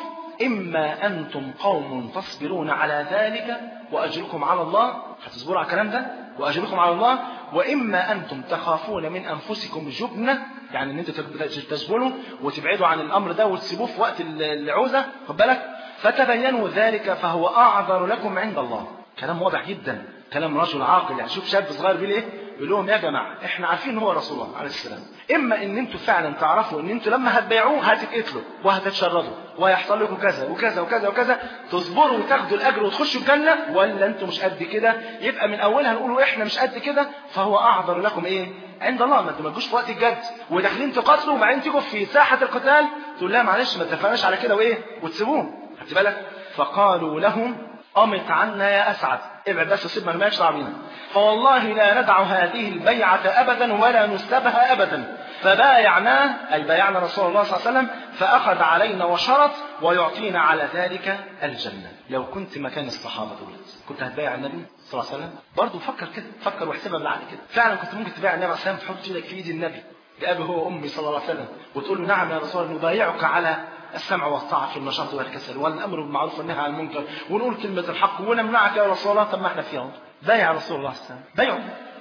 S2: اما انتم قوم تصبرون على ذلك واجركم على الله هتصبروا على الكلام ده واجركم على الله واما انتم تخافون من انفسكم جبنه يعني ان انتوا تجبنوا وتبعدوا عن الامر ده وتسيبوه في وقت العوزه خد بالك فتبينوا ذلك فهو اعذر لكم عند الله كلام واضح جدا كلام رجل عاقل يعني شوف شاب صغير بيقول ايه يقول لهم يا جماعه احنا عارفين ان هو رسول الله عليه السلام اما ان انتوا فعلا تعرفوا ان انتوا لما هتبيعوه هتتقتلوا وهتتشردوا وهيحصل لكم كذا وكذا وكذا وكذا تصبروا وتاخدوا الاجر وتخشوا الجنه ولا انتوا مش قد كده يبقى من اولها نقولوا احنا مش قد كده فهو اعذر لكم ايه عند الله ما انتوا ما تجوش في وقت الجد وداخلين تقاتلوا وبعدين تيجوا في ساحه القتال تقول لا معلش ما اتفقناش على كده وايه وتسيبوه خدت بالك فقالوا لهم قمت عنا يا أسعد ابعد بس وسيبنا مالكش دعوه بينا فوالله لا ندع هذه البيعة أبدا ولا نسلبها أبدا فبايعناه أي بايعنا رسول الله صلى الله عليه وسلم فأخذ علينا وشرط ويعطينا على ذلك الجنة لو كنت مكان الصحابة دول كنت هتبايع النبي صلى الله عليه وسلم برضه فكر كده فكر واحسبها بالعقل كده فعلا كنت ممكن تبايع النبي عليه السلام تحط ايدك في ايد النبي بأبي هو أمي صلى الله عليه وسلم وتقول له نعم يا رسول الله نبايعك على السمع والطاعة في النشاط والكسل والأمر بالمعروف والنهي عن المنكر ونقول كلمة الحق ونمنعك يا رسول الله طب ما احنا فيها بايع رسول الله صلى الله عليه وسلم بايعوا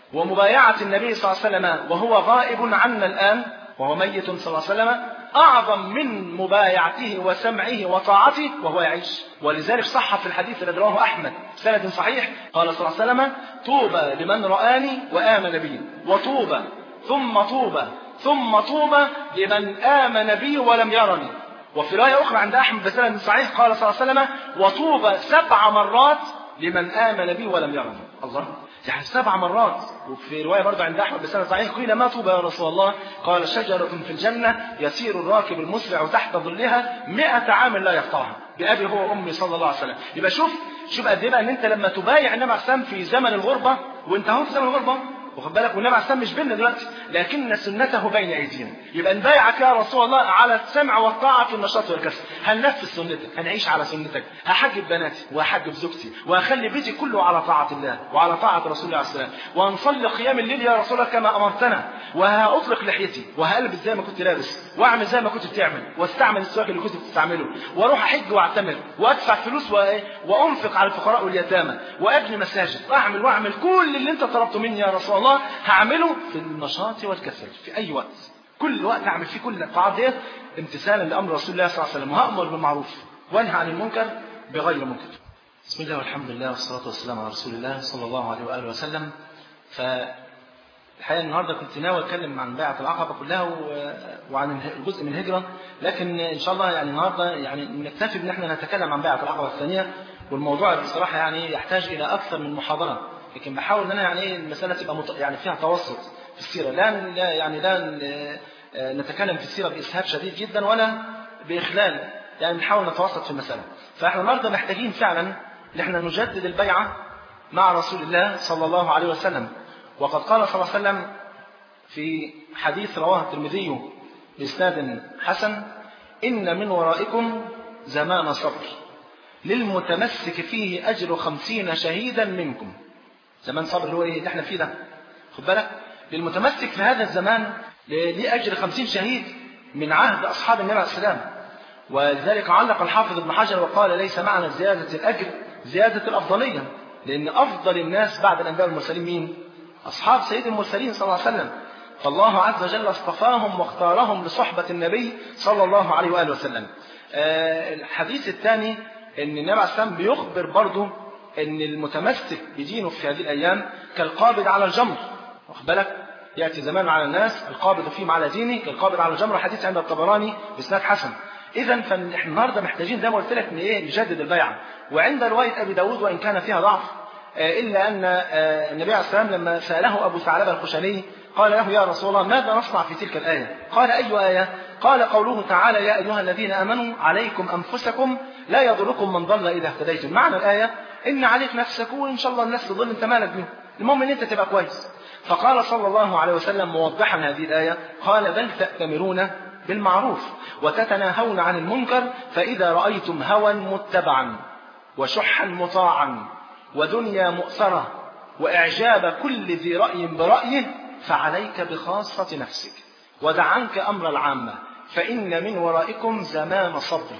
S2: ومبايعة النبي صلى الله عليه وسلم وهو غائب عنا الآن وهو ميت صلى الله عليه وسلم أعظم من مبايعته وسمعه وطاعته وهو يعيش ولذلك صح في الحديث الذي رواه أحمد سند صحيح قال صلى الله عليه وسلم طوبى لمن رآني وآمن بي وطوبى ثم طوبى ثم طوبى لمن آمن بي ولم يرني وفي رواية أخرى عند أحمد بسند صحيح قال صلى الله عليه وسلم وطوبى سبع مرات لمن آمن بي ولم يرني الله يعني سبع مرات وفي رواية برضه عند أحمد بسند صحيح قيل ما طوبى يا رسول الله قال شجرة في الجنة يسير الراكب المسرع تحت ظلها مئة عام لا يقطعها بأبي هو وأمي صلى الله عليه وسلم يبقى شوف شوف قد إيه بقى إن أنت لما تبايع النبي عليه السلام في زمن الغربة وأنت اهو في زمن الغربة واخد بالك والنبي عليه السلام مش بيننا دلوقتي لكن سنته بين ايدينا يبقى نبايعك يا رسول الله على السمع والطاعه في النشاط والكسل هننفذ سنتك هنعيش على سنتك هحجب بناتي وهحجب زوجتي وهخلي بيتي كله على طاعه الله وعلى طاعه رسول الله عليه السلام وهنصلي قيام الليل يا رسول الله كما امرتنا وهاطلق لحيتي وهلبس زي ما كنت لابس واعمل زي ما كنت بتعمل واستعمل السواك اللي كنت بتستعمله واروح احج واعتمر وادفع فلوس وانفق على الفقراء واليتامى وابني مساجد واعمل واعمل كل اللي انت طلبته مني يا رسول الله هعمله في النشاط والكسل في اي وقت كل وقت اعمل فيه كل الطاعات ديت امتثالا لامر رسول الله صلى الله عليه وسلم وهامر بالمعروف وانهى عن المنكر بغير منكر بسم الله والحمد لله والصلاه والسلام على رسول الله صلى الله عليه واله وسلم ف الحقيقه النهارده كنت ناوي اتكلم عن بيعه العقبه كلها وعن الجزء من الهجره لكن ان شاء الله يعني النهارده يعني نكتفي بان احنا نتكلم عن بيعه العقبه الثانيه والموضوع بصراحه يعني يحتاج الى اكثر من محاضره لكن بحاول ان انا يعني ايه المساله تبقى مت... يعني فيها توسط في السيره لا لا يعني لا نتكلم في السيره باسهاب شديد جدا ولا باخلال يعني نحاول نتوسط في المساله فاحنا النهارده محتاجين فعلا ان احنا نجدد البيعه مع رسول الله صلى الله عليه وسلم وقد قال صلى الله عليه وسلم في حديث رواه الترمذي بإسناد حسن إن من ورائكم زمان صبر للمتمسك فيه أجر خمسين شهيدا منكم زمان صبر اللي هو إيه اللي احنا فيه ده خد بالك للمتمسك في هذا الزمان ليه أجر خمسين شهيد من عهد أصحاب النبي عليه السلام ولذلك علق الحافظ ابن حجر وقال ليس معنى زيادة الأجر زيادة الأفضلية لأن أفضل الناس بعد الأنبياء والمرسلين مين؟ أصحاب سيد المرسلين صلى الله عليه وسلم فالله عز وجل اصطفاهم واختارهم لصحبة النبي صلى الله عليه وآله وسلم آه الحديث الثاني أن النبي عليه السلام بيخبر برضه أن المتمسك بدينه في هذه الأيام كالقابض على الجمر واخد بالك يأتي زمان على الناس القابض فيهم على دينه كالقابض على الجمر حديث عند الطبراني بإسناد حسن إذا فإحنا النهارده محتاجين زي ما قلت لك إن إيه نجدد البيعة وعند رواية أبي داود وإن كان فيها ضعف إلا أن النبي عليه السلام لما سأله أبو ثعلبة الخشني قال له يا رسول الله ماذا نصنع في تلك الآية قال أي آية قال قوله تعالى يا أيها الذين آمنوا عليكم أنفسكم لا يضركم من ضل إذا اهتديتم معنى الآية إن عليك نفسك وإن شاء الله الناس تضل أنت مالك بيه المهم إن أنت تبقى كويس فقال صلى الله عليه وسلم موضحا هذه الآية قال بل تأتمرون بالمعروف وتتناهون عن المنكر فإذا رأيتم هوى متبعا وشحا مطاعا ودنيا مؤثرة وإعجاب كل ذي رأي برأيه فعليك بخاصة نفسك ودع عنك أمر العامة فإن من ورائكم زمان صبر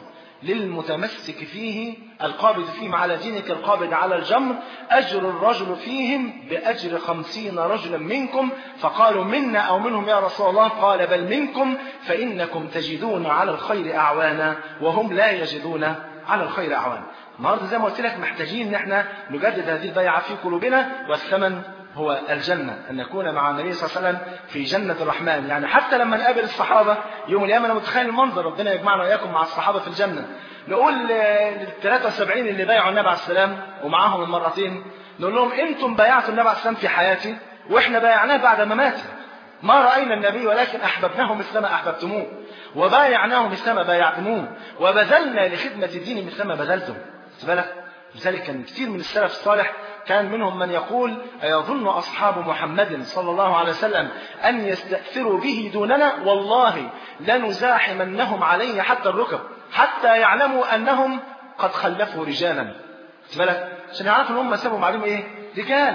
S2: للمتمسك فيه القابض فيهم على دينك القابض على الجمر أجر الرجل فيهم بأجر خمسين رجلا منكم فقالوا منا أو منهم يا رسول الله قال بل منكم فإنكم تجدون على الخير أعوانا وهم لا يجدون على الخير أعوانا النهارده زي ما قلت لك محتاجين ان احنا نجدد هذه البيعه في قلوبنا والثمن هو الجنة أن نكون مع النبي صلى الله عليه وسلم في جنة الرحمن يعني حتى لما نقابل الصحابة يوم القيامة أنا متخيل المنظر ربنا يجمعنا وإياكم مع الصحابة في الجنة نقول لل 73 اللي بايعوا النبي عليه السلام ومعاهم المرتين نقول لهم أنتم بايعتوا النبي عليه السلام في حياتي وإحنا بايعناه بعد مماته ما رأينا النبي ولكن أحببناه مثل ما أحببتموه وبايعناه مثل ما بايعتموه وبذلنا لخدمة الدين مثل ما بذلتم بالك لذلك كان كثير من السلف الصالح كان منهم من يقول أيظن أصحاب محمد صلى الله عليه وسلم أن يستأثروا به دوننا والله لنزاحمنهم عليه حتى الركب حتى يعلموا أنهم قد خلفوا رجالا بالك عشان يعرفوا ان هم سابوا معلومه ايه رجال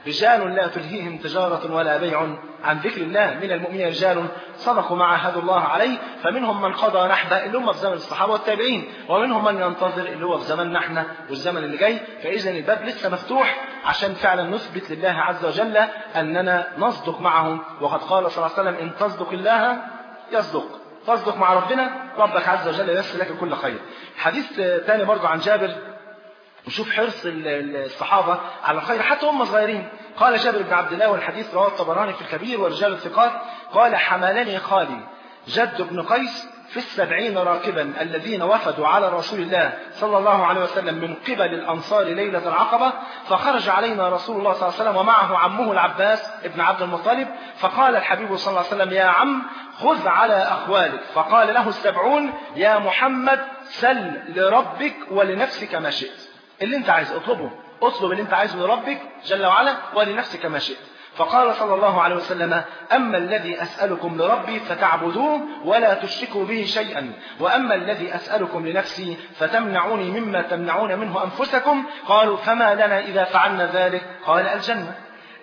S2: رجال لا تلهيهم تجارة ولا بيع عن ذكر الله من المؤمنين رجال صدقوا ما عاهدوا الله عليه فمنهم من قضى نحبه اللي هم في زمن الصحابة والتابعين ومنهم من ينتظر اللي هو في زمننا احنا والزمن اللي جاي فإذا الباب لسه مفتوح عشان فعلا نثبت لله عز وجل أننا نصدق معه وقد قال صلى الله عليه وسلم إن تصدق الله يصدق تصدق مع ربنا ربك عز وجل ييسر لك كل خير حديث ثاني برضو عن جابر وشوف حرص الصحابة على الخير حتى هم صغيرين قال جابر بن عبد الله والحديث رواه الطبراني في الكبير ورجال الثقات قال حملني خالي جد بن قيس في السبعين راكبا الذين وفدوا على رسول الله صلى الله عليه وسلم من قبل الأنصار ليلة العقبة فخرج علينا رسول الله صلى الله عليه وسلم ومعه عمه العباس ابن عبد المطلب فقال الحبيب صلى الله عليه وسلم يا عم خذ على أخوالك فقال له السبعون يا محمد سل لربك ولنفسك ما شئت اللي انت عايزه اطلبه اطلب اللي انت عايزه لربك جل وعلا ولنفسك ما شئت فقال صلى الله عليه وسلم أما الذي أسألكم لربي فتعبدوه ولا تشركوا به شيئا وأما الذي أسألكم لنفسي فتمنعوني مما تمنعون منه أنفسكم قالوا فما لنا إذا فعلنا ذلك قال الجنة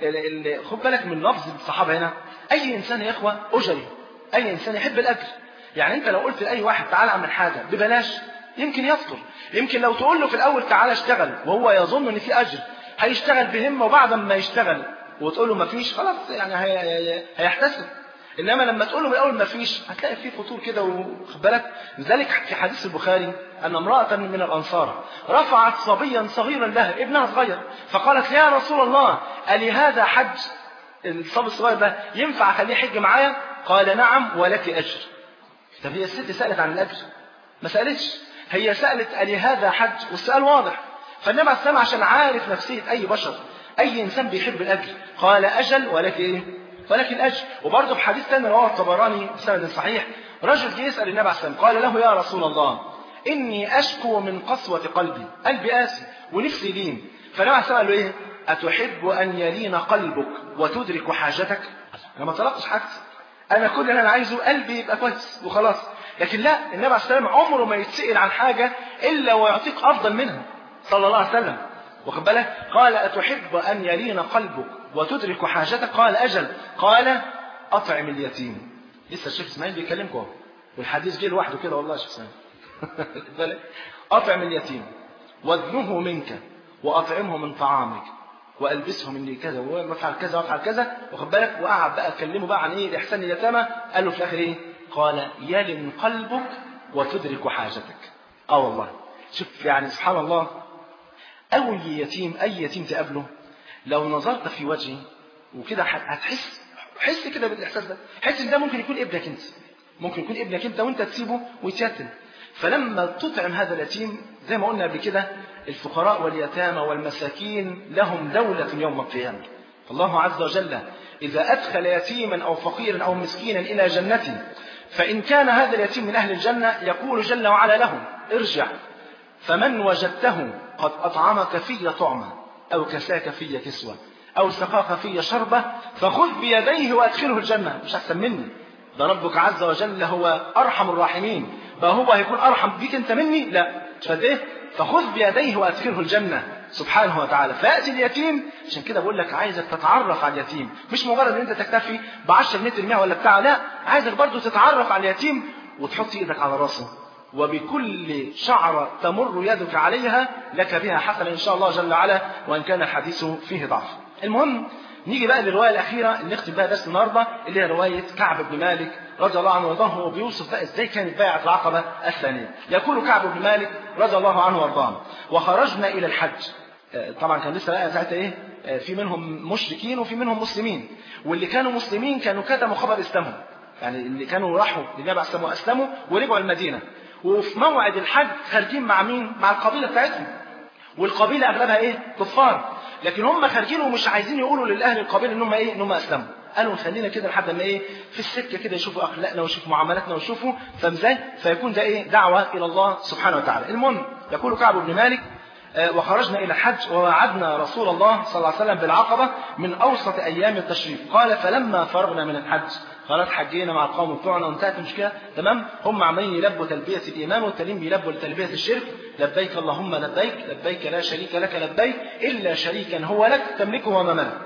S2: خد بالك من لفظ الصحابة هنا أي إنسان يا إخوة أجري أي إنسان يحب الأجر يعني أنت لو قلت لأي واحد تعالى اعمل حاجة ببلاش يمكن يفطر يمكن لو تقول له في الأول تعالى اشتغل وهو يظن إن في أجر هيشتغل بهمة وبعد ما يشتغل وتقول له ما فيش خلاص يعني هي هيحتسب انما لما تقول له من الاول ما فيش هتلاقي فيه فطور كده وخد بالك لذلك في حديث البخاري ان امراه من الانصار رفعت صبيا صغيرا لها ابنها صغير فقالت يا رسول الله الي هذا حج الصبي الصغير ده ينفع اخليه حج معايا قال نعم ولك اجر طب هي الست سالت عن الاجر ما سالتش هي سالت الي هذا حج والسؤال واضح فالنبي عليه السلام عشان عارف نفسيه اي بشر أي إنسان بيحب الأجر قال أجل ولك إيه ولكن أجر وبرضه في حديث ثاني رواه الطبراني بسند صحيح رجل جه يسأل النبي عليه السلام قال له يا رسول الله إني أشكو من قسوة قلبي قلبي قاسي ونفسي لين فالنبي عليه السلام قال له إيه أتحب أن يلين قلبك وتدرك حاجتك أنا ما طلبتش حاجتي أنا كل اللي أنا عايزه قلبي يبقى كويس وخلاص لكن لا النبي عليه السلام عمره ما يتسأل عن حاجة إلا ويعطيك أفضل منها صلى الله عليه وسلم واخد بالك قال أتحب أن يلين قلبك وتدرك حاجتك قال أجل قال أطعم اليتيم لسه الشيخ اسماعيل بيكلمكم والحديث جه لوحده كده والله يا شيخ اسماعيل أطعم اليتيم وادنه منك وأطعمه من طعامك والبسه مني كذا وافعل كذا وافعل كذا واخد بالك وقعد بقى اكلمه بقى عن ايه الاحسان اليتامى قال له في الاخر ايه قال يلن قلبك وتدرك حاجتك اه والله شوف يعني سبحان الله أي يتيم أي يتيم تقابله لو نظرت في وجهه وكده هتحس حس كده بالإحساس ده حس إن ده ممكن يكون ابنك أنت ممكن يكون ابنك أنت وأنت تسيبه ويتيتم فلما تطعم هذا اليتيم زي ما قلنا قبل كده الفقراء واليتامى والمساكين لهم دولة يوم القيامة الله عز وجل إذا أدخل يتيما أو فقيرا أو مسكينا إلى جنته فإن كان هذا اليتيم من أهل الجنة يقول جل وعلا له ارجع فمن وجدته قد أطعمك في طعمة أو كساك في كسوة أو سقاك في شربة فخذ بيديه وأدخله الجنة مش أحسن مني ده ربك عز وجل هو أرحم الراحمين بقى هو هيكون أرحم بيك أنت مني لا فده فخذ بيديه وأدخله الجنة سبحانه وتعالى فيأتي اليتيم عشان كده بقول لك عايزك تتعرف على اليتيم مش مجرد ان انت تكتفي ب 10 جنيه ترميها ولا بتاع لا عايزك برضو تتعرف على اليتيم وتحط ايدك على راسه وبكل شعرة تمر يدك عليها لك بها حسنة إن شاء الله جل وعلا وإن كان الحديث فيه ضعف المهم نيجي بقى للرواية الأخيرة اللي نختم بها درس النهاردة اللي هي رواية كعب بن مالك رضي الله عنه وارضاه هو بيوصف بقى ازاي كانت بيعة العقبة الثانية يقول كعب بن مالك رضي الله عنه وارضاه وخرجنا إلى الحج طبعا كان لسه بقى ساعتها ايه في منهم مشركين وفي منهم مسلمين واللي كانوا مسلمين كانوا كتموا خبر اسلامهم يعني اللي كانوا راحوا للنبي عليه الصلاه والسلام واسلموا ورجعوا المدينه وفي موعد الحج خارجين مع مين؟ مع القبيلة بتاعتهم. والقبيلة أغلبها إيه؟ كفار. لكن هم خارجين ومش عايزين يقولوا للأهل القبيلة إن هم إيه؟ إن هم أسلموا. قالوا خلينا كده لحد ما إيه؟ في السكة كده يشوفوا أخلاقنا ويشوفوا معاملاتنا ويشوفوا فاهم إزاي؟ فيكون ده إيه؟ دعوة إلى الله سبحانه وتعالى. المهم يقول كعب بن مالك وخرجنا إلى الحج ووعدنا رسول الله صلى الله عليه وسلم بالعقبة من أوسط أيام التشريق قال فلما فرغنا من الحج خلاص حجينا مع القوم بتوعنا وانتهت المشكله تمام هم عمالين يلبوا تلبيه الايمان والتانيين بيلبوا لتلبيه الشرك لبيك اللهم لبيك لبيك لا شريك لك لبيك الا شريكا هو لك تملكه وما ملك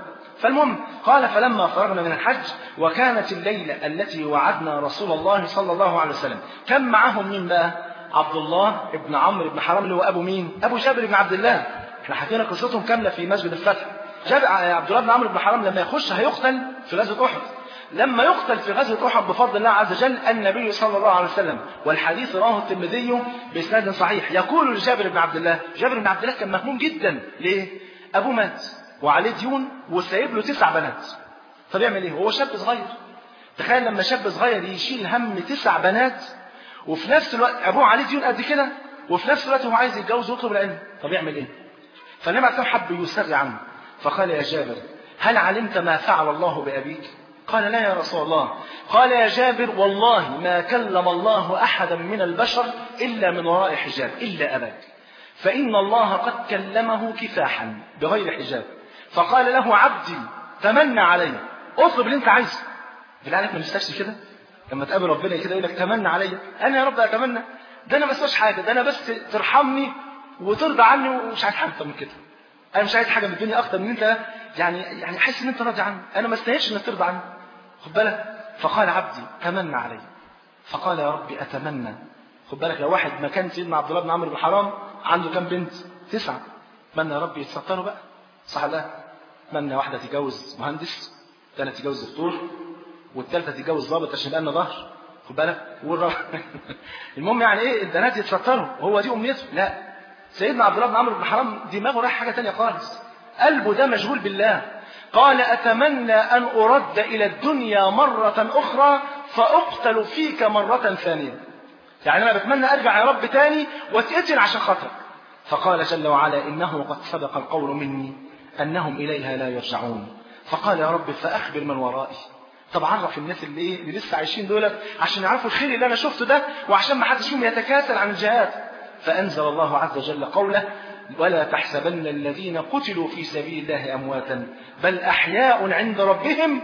S2: فالمهم قال فلما فرغنا من الحج وكانت الليلة التي وعدنا رسول الله صلى الله عليه وسلم كان معهم مين بقى عبد الله ابن عمرو بن حرام اللي هو ابو مين ابو جابر بن عبد الله احنا حكينا قصتهم كامله في مسجد الفتح جابر عبد الله بن عمرو بن حرام لما يخش هيقتل في غزوه احد لما يقتل في غزوة أحد بفضل الله عز وجل النبي صلى الله عليه وسلم والحديث رواه الترمذي بإسناد صحيح يقول لجابر بن عبد الله جابر بن عبد الله كان مهموم جدا ليه؟ أبوه مات وعليه ديون وسايب له تسع بنات طب يعمل إيه؟ هو شاب صغير تخيل لما شاب صغير يشيل هم تسع بنات وفي نفس الوقت أبوه عليه ديون قد كده وفي نفس الوقت هو عايز يتجوز ويطلب العلم طب يعمل إيه؟ فالنبي عليه حب يسر عنه فقال يا جابر هل علمت ما فعل الله بأبيك؟ قال لا يا رسول الله قال يا جابر والله ما كلم الله أحدا من البشر إلا من وراء حجاب إلا أباك فإن الله قد كلمه كفاحا بغير حجاب فقال له عبدي تمنى علي اطلب اللي انت عايزه بالله عليك ما نستشفي كده لما تقابل ربنا كده يقول لك تمنى علي انا يا رب اتمنى ده انا ما اسواش حاجه ده انا بس ترحمني وترضى عني ومش عايز حاجه اكتر من كده انا مش عايز حاجه من الدنيا اكتر من انت يعني يعني احس ان انت راضي عني انا ما استاهلش انك ترضى عني خد بالك فقال عبدي تمنى علي فقال يا ربي اتمنى خد بالك لو واحد مكان سيدنا عبد الله بن عمرو بن حرام عنده كام بنت تسعه اتمنى يا رب يتستروا بقى صح لا اتمنى واحده تتجوز مهندس الثانيه تتجوز دكتور والثالثه تتجوز ضابط عشان يبقى لنا ظهر خد بالك والرابع المهم يعني ايه البنات يتستروا وهو دي امنيته لا سيدنا عبد الله بن عمرو بن حرام دماغه رايح حاجه ثانيه خالص قلبه ده مشغول بالله قال أتمنى أن أرد إلى الدنيا مرة أخرى فأقتل فيك مرة ثانية يعني أنا بتمنى أرجع يا رب تاني واتقتل عشان خاطرك فقال جل وعلا إنه قد سبق القول مني أنهم إليها لا يرجعون فقال يا رب فأخبر من ورائي طب عرف الناس اللي ايه اللي لسه عايشين دولت عشان يعرفوا الخير اللي انا شفته ده وعشان ما حدش فيهم يتكاسل عن الجهاد فانزل الله عز وجل قوله ولا تحسبن الذين قتلوا في سبيل الله أمواتا بل أحياء عند ربهم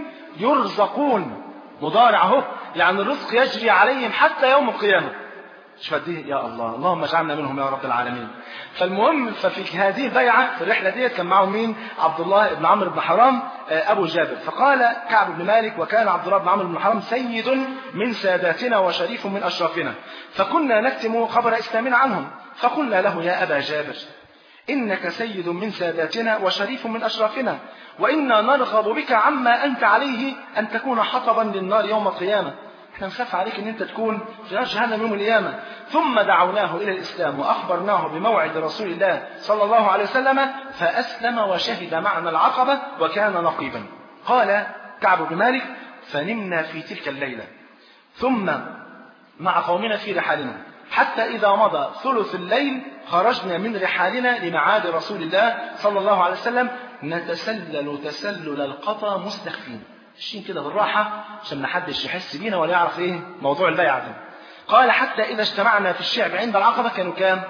S2: يرزقون مضارع اهو يعني الرزق يجري عليهم حتى يوم القيامة مش فديه يا الله اللهم اجعلنا منهم يا رب العالمين فالمهم ففي هذه البيعة في الرحلة ديت كان معه مين عبد الله بن عمرو بن حرام أبو جابر فقال كعب بن مالك وكان عبد الله بن عمرو بن حرام سيد من ساداتنا وشريف من أشرافنا فكنا نكتم خبر إسلامنا عنهم فقلنا له يا أبا جابر إنك سيد من ساداتنا وشريف من أشرافنا وإنا نرغب بك عما أنت عليه أن تكون حطبا للنار يوم القيامة احنا نخاف عليك ان انت تكون في نار جهنم يوم القيامة ثم دعوناه الى الاسلام واخبرناه بموعد رسول الله صلى الله عليه وسلم فاسلم وشهد معنا العقبة وكان نقيبا قال كعب بن مالك فنمنا في تلك الليلة ثم مع قومنا في رحالنا حتى إذا مضى ثلث الليل خرجنا من رحالنا لمعاد رسول الله صلى الله عليه وسلم نتسلل تسلل القطى مستخفين ماشيين كده بالراحة عشان ما حدش يحس بينا ولا يعرف ايه موضوع البيعة ده قال حتى إذا اجتمعنا في الشعب عند العقبة كانوا كام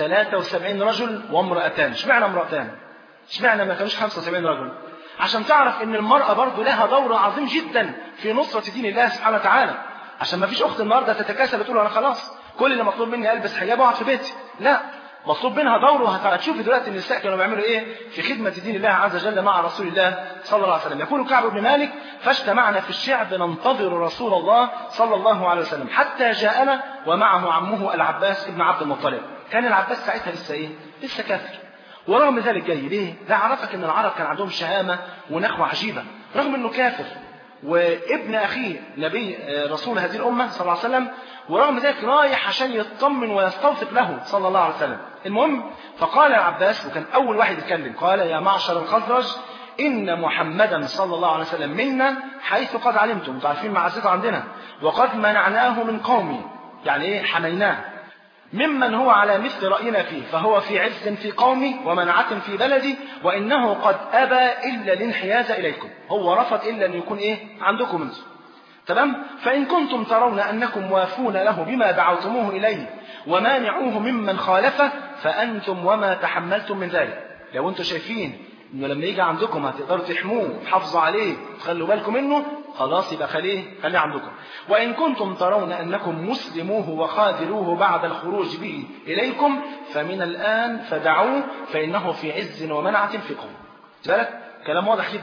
S2: 73 رجل وامرأتان اشمعنى امرأتان اشمعنى ما كانوش 75 رجل عشان تعرف ان المرأة برضو لها دور عظيم جدا في نصرة دين الله سبحانه وتعالى عشان ما فيش اخت النهارده تتكاسل وتقول انا خلاص كل اللي مطلوب مني البس حجاب واقعد في بيتي لا مطلوب منها دور وهتشوفي دلوقتي النساء كانوا بيعملوا ايه في خدمة دين الله عز وجل مع رسول الله صلى الله عليه وسلم يقول كعب بن مالك فاجتمعنا في الشعب ننتظر رسول الله صلى الله عليه وسلم حتى جاءنا ومعه عمه العباس بن عبد المطلب كان العباس ساعتها لسه ايه لسه كافر ورغم ذلك جاي ليه ده عرفك ان العرب كان عندهم شهامة ونخوة عجيبة رغم انه كافر وابن اخيه نبي رسول هذه الامه صلى الله عليه وسلم ورغم ذلك رايح عشان يطمن ويستوثق له صلى الله عليه وسلم المهم فقال العباس وكان اول واحد يتكلم قال يا معشر الخزرج ان محمدا صلى الله عليه وسلم منا حيث قد علمتم انتم عارفين معزته عندنا وقد منعناه من قومي يعني ايه حميناه ممن هو على مثل رأينا فيه فهو في عز في قومي ومنعة في بلدي وإنه قد أبى إلا الانحياز إليكم هو رفض إلا أن يكون إيه عندكم انتم تمام فإن كنتم ترون أنكم وافون له بما دعوتموه إليه ومانعوه ممن خالفه فأنتم وما تحملتم من ذلك لو أنتم شايفين انه لما يجي عندكم هتقدروا تحموه وتحافظوا عليه وتخلوا بالكم منه خلاص يبقى خليه خليه عندكم وان كنتم ترون انكم مسلموه وخاذلوه بعد الخروج به اليكم فمن الان فدعوه فانه في عز ومنعه في قوم بالك كلام واضح جدا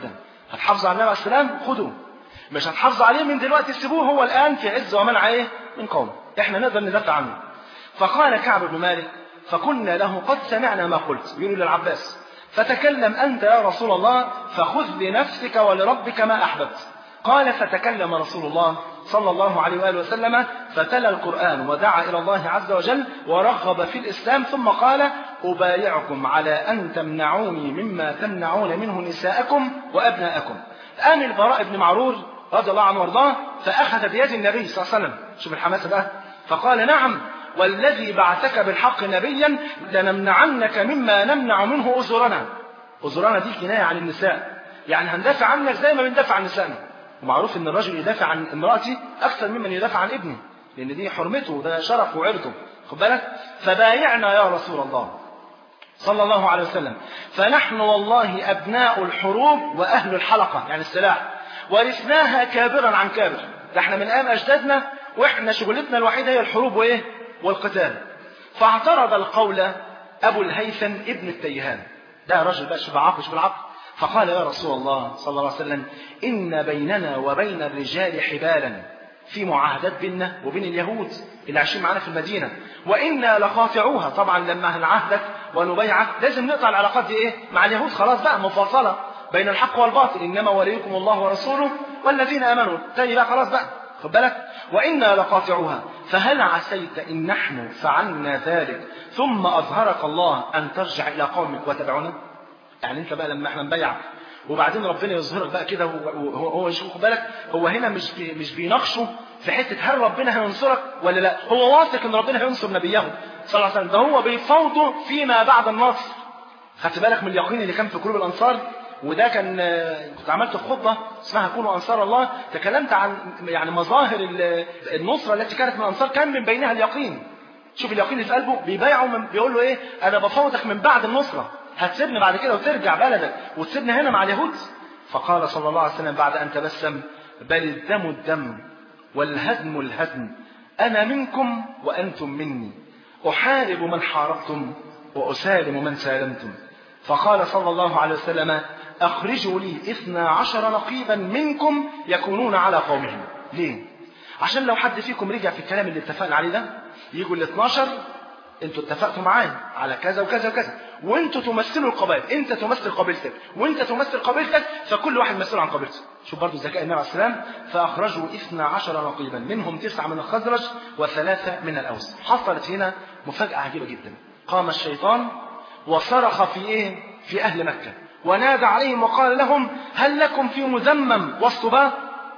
S2: هتحافظوا على النبي عليه السلام خدوه مش هتحافظوا عليه من دلوقتي سيبوه هو الآن في عز ومنع ايه من قومه احنا نقدر ندافع عنه فقال كعب بن مالك فقلنا له قد سمعنا ما قلت يقول للعباس فتكلم أنت يا رسول الله فخذ لنفسك ولربك ما أحببت قال فتكلم رسول الله صلى الله عليه وآله وسلم فتلا القرآن ودعا إلى الله عز وجل ورغب في الإسلام ثم قال أبايعكم على أن تمنعوني مما تمنعون منه نساءكم وأبناءكم الآن البراء بن معرور رضي الله عنه وارضاه فأخذ بيد النبي صلى الله عليه وسلم شوف الحماسة بقى فقال نعم والذي بعثك بالحق نبيا لنمنعنك مما نمنع منه أزرنا أزرنا دي كناية عن النساء يعني هندافع عنك زي ما بندافع عن نسائنا ومعروف ان الرجل يدافع عن امرأته أكثر ممن يدافع عن ابنه لأن دي حرمته ده شرف وعرضه خد بالك فبايعنا يا رسول الله صلى الله عليه وسلم فنحن والله أبناء الحروب وأهل الحلقة يعني السلاح ورثناها كابرا عن كابر ده احنا من أيام أجدادنا وإحنا شغلتنا الوحيدة هي الحروب وإيه والقتال فاعترض القول أبو الهيثم ابن التيهان ده رجل بقى شبه عقل شبه العقل فقال يا رسول الله صلى الله عليه وسلم إن بيننا وبين الرجال حبالا في معاهدات بيننا وبين اليهود اللي عايشين معانا في المدينة وإنا لقاطعوها طبعا لما هنعهدك ونبيعك لازم نقطع العلاقات دي إيه مع اليهود خلاص بقى مفصلة بين الحق والباطل إنما وليكم الله ورسوله والذين آمنوا تاني بقى خلاص بقى خد بالك وإنا لقاطعوها فهل عسيت إن نحن فعلنا ذلك ثم أظهرك الله أن ترجع إلى قومك وتدعونا يعني أنت بقى لما احنا نبيعك وبعدين ربنا يظهرك بقى كده هو هو خد بالك هو هنا مش بي مش بيناقشه في حته هل ربنا هينصرك ولا لا هو واثق ان ربنا هينصر نبيه صلى الله عليه وسلم ده هو بيفاوضه فيما بعد النصر خدت بالك من اليقين اللي كان في قلوب الانصار وده كان كنت عملت في خطبه اسمها كونوا انصار الله تكلمت عن يعني مظاهر النصره التي كانت من الانصار كان من بينها اليقين شوف اليقين اللي في قلبه بيبايعه من بيقول له ايه انا بفاوضك من بعد النصره هتسيبني بعد كده وترجع بلدك وتسيبني هنا مع اليهود فقال صلى الله عليه وسلم بعد ان تبسم بل الدم الدم والهدم الهدم انا منكم وانتم مني احارب من حاربتم واسالم من سالمتم فقال صلى الله عليه وسلم أخرجوا لي اثنا عشر نقيبا منكم يكونون على قومهم ليه؟ عشان لو حد فيكم رجع في الكلام اللي اتفقنا عليه ده يجوا ال 12 انتوا اتفقتوا معايا على كذا وكذا وكذا وانتوا تمثلوا القبائل انت تمثل قبيلتك وانت تمثل قبيلتك فكل واحد مسؤول عن قبيلته شوف برضه ذكاء النبي عليه السلام فاخرجوا اثنا عشر نقيبا منهم تسعه من الخزرج وثلاثه من الاوس حصلت هنا مفاجاه عجيبه جدا قام الشيطان وصرخ في ايه في اهل مكه ونادى عليهم وقال لهم هل لكم في مذمم والصباه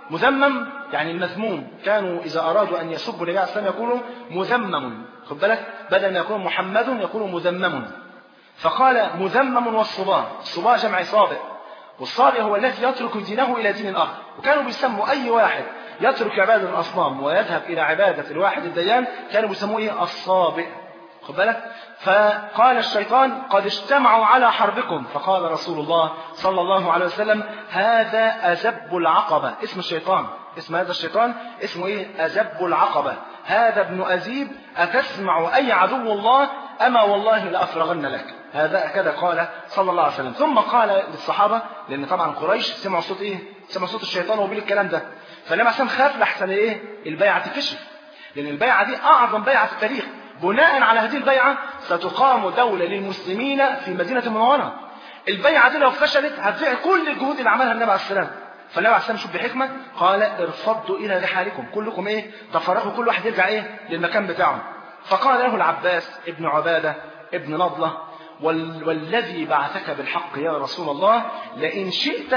S2: مذمم يعني المذموم كانوا إذا أرادوا أن يسبوا النبي عليه السلام يقولوا مذمم خد بالك بدل ما يكون محمد يقول مذمم فقال مذمم والصباه الصباه جمع صابئ والصابئ هو الذي يترك دينه إلى دين آخر وكانوا بيسموا أي واحد يترك عبادة الأصنام ويذهب إلى عبادة الواحد الديان كانوا بيسموه إيه الصابئ خد بالك فقال الشيطان قد اجتمعوا على حربكم فقال رسول الله صلى الله عليه وسلم هذا أزب العقبة اسم الشيطان اسم هذا الشيطان اسمه ايه أزب العقبة هذا ابن أزيب أتسمع أي عدو الله أما والله لأفرغن لك هذا كذا قال صلى الله عليه وسلم ثم قال للصحابة لأن طبعا قريش سمعوا صوت إيه سمعوا صوت الشيطان وبيقول الكلام ده فالنبي عليه خاف لحسن إيه البيعة تكشف لأن البيعة دي أعظم بيعة في التاريخ بناء على هذه البيعة ستقام دولة للمسلمين في المدينة المنورة البيعة دي لو فشلت هتضيع كل الجهود اللي عملها النبي عليه السلام فالنبي عليه السلام شوف بحكمة قال ارفضوا إلى رحالكم كلكم إيه تفرقوا كل واحد يرجع إيه للمكان بتاعه فقال له العباس ابن عبادة ابن نضلة وال... والذي بعثك بالحق يا رسول الله لئن شئت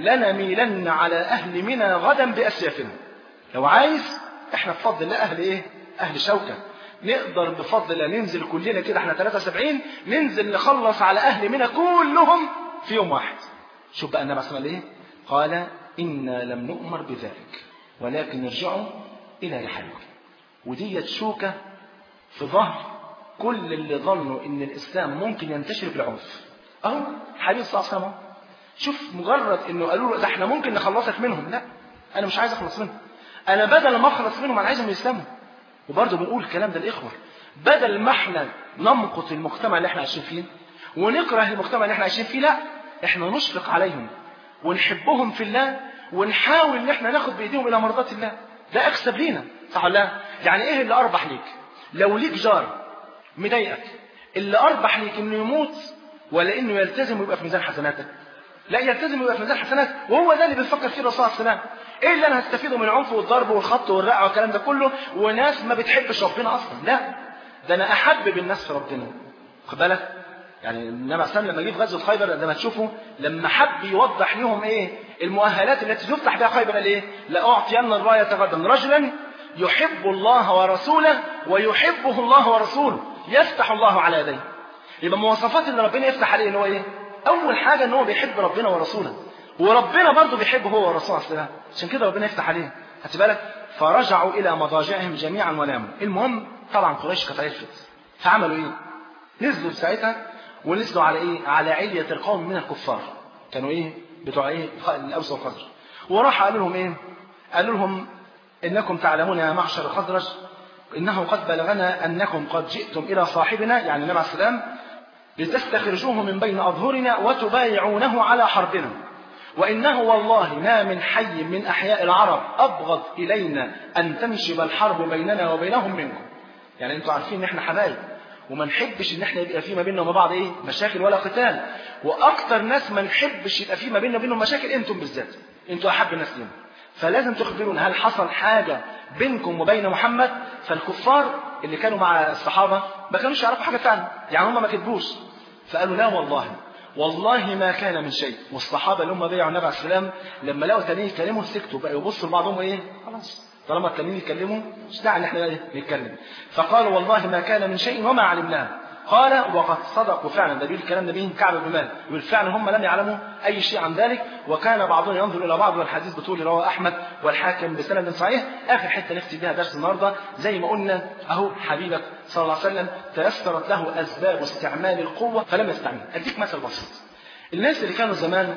S2: لنميلن على أهل منى غدا بأسيافنا لو عايز احنا بفضل الله أهل إيه أهل شوكة نقدر بفضل الله ننزل كلنا كده احنا 73 ننزل نخلص على أهل منى كلهم في يوم واحد شوف بقى النبي عليه الصلاة ايه قال إنا لم نؤمر بذلك ولكن ارجعوا إلى رحالكم وديت شوكة في ظهر كل اللي ظنوا ان الاسلام ممكن ينتشر بالعنف اهو حبيب صلى الله عليه وسلم شوف مجرد انه قالوا له ده احنا ممكن نخلصك منهم لا انا مش عايز اخلص منهم انا بدل ما اخلص منهم انا عايزهم يسلموا وبرضه بنقول الكلام ده الاخوه بدل ما احنا نمقت المجتمع اللي احنا عايشين فيه ونكره المجتمع اللي احنا عايشين فيه لا احنا نشفق عليهم ونحبهم في الله ونحاول ان احنا ناخد بايديهم الى مرضات الله ده اكسب لينا صح ولا لا يعني ايه اللي اربح ليك لو ليك جار مضايقك اللي اربح ليك انه يموت ولا انه يلتزم ويبقى في ميزان حسناتك لا يلتزم ويبقى في ميزان حسناتك وهو ده اللي بيفكر فيه الرسول صلى الله عليه وسلم ايه اللي انا هستفيده من العنف والضرب والخط والرقع والكلام ده كله وناس ما بتحبش ربنا اصلا لا ده انا احبب الناس في ربنا خد بالك يعني النبي عليه الصلاه لما جه في غزوه خيبر لما تشوفوا لما حب يوضح لهم ايه المؤهلات التي تفتح بها خيبر قال ايه لاعطين الرايه غدا رجلا يحب الله ورسوله ويحبه الله ورسوله يفتح الله على يديه يبقى مواصفات ان ربنا يفتح عليه اللي هو ايه اول حاجه ان هو بيحب ربنا ورسوله وربنا برضه بيحبه هو والرسول عليه السلام عشان كده ربنا يفتح عليه خدت بالك فرجعوا الى مضاجعهم جميعا وناموا المهم طبعا قريش كانت عرفت فعملوا ايه نزلوا ساعتها ونزلوا على ايه على علية القوم من الكفار كانوا ايه بتوع ايه الاوس والخزرج وراح قالوا لهم ايه قالوا لهم انكم تعلمون يا معشر الخزرج انه قد بلغنا انكم قد جئتم الى صاحبنا يعني النبي عليه السلام لتستخرجوه من بين اظهرنا وتبايعونه على حربنا وإنه والله ما من حي من أحياء العرب أبغض إلينا أن تنشب الحرب بيننا وبينهم منكم يعني أنتوا عارفين إن إحنا حبايب وما نحبش إن إحنا يبقى في ما بيننا وما بعض إيه مشاكل ولا قتال وأكتر ناس ما نحبش يبقى في ما بيننا وبينهم مشاكل أنتم بالذات أنتوا أحب الناس لنا فلازم تخبرونا هل حصل حاجة بينكم وبين محمد فالكفار اللي كانوا مع الصحابة ما كانوش يعرفوا حاجة ثانيه يعني هم ما كتبوش فقالوا لا والله والله ما كان من شيء والصحابة اللي هم بيعوا النبي عليه السلام لما لقوا تانيين يتكلموا سكتوا بقى يبصوا لبعضهم ايه خلاص طالما التانيين يتكلموا مش داعي ان احنا ايه نتكلم فقالوا والله ما كان من شيء وما علمناه قال وقد صدقوا فعلا ده بيقول الكلام ده مين كعب بن مالك يقول فعلا هم لم يعلموا اي شيء عن ذلك وكان بعضهم ينظر الى بعض والحديث بطول رواه احمد والحاكم بسند صحيح اخر حته نختم بها درس النهارده زي ما قلنا اهو حبيبك صلى الله عليه وسلم تيسرت له اسباب استعمال القوه فلم يستعمل اديك مثل بسيط الناس اللي كانوا زمان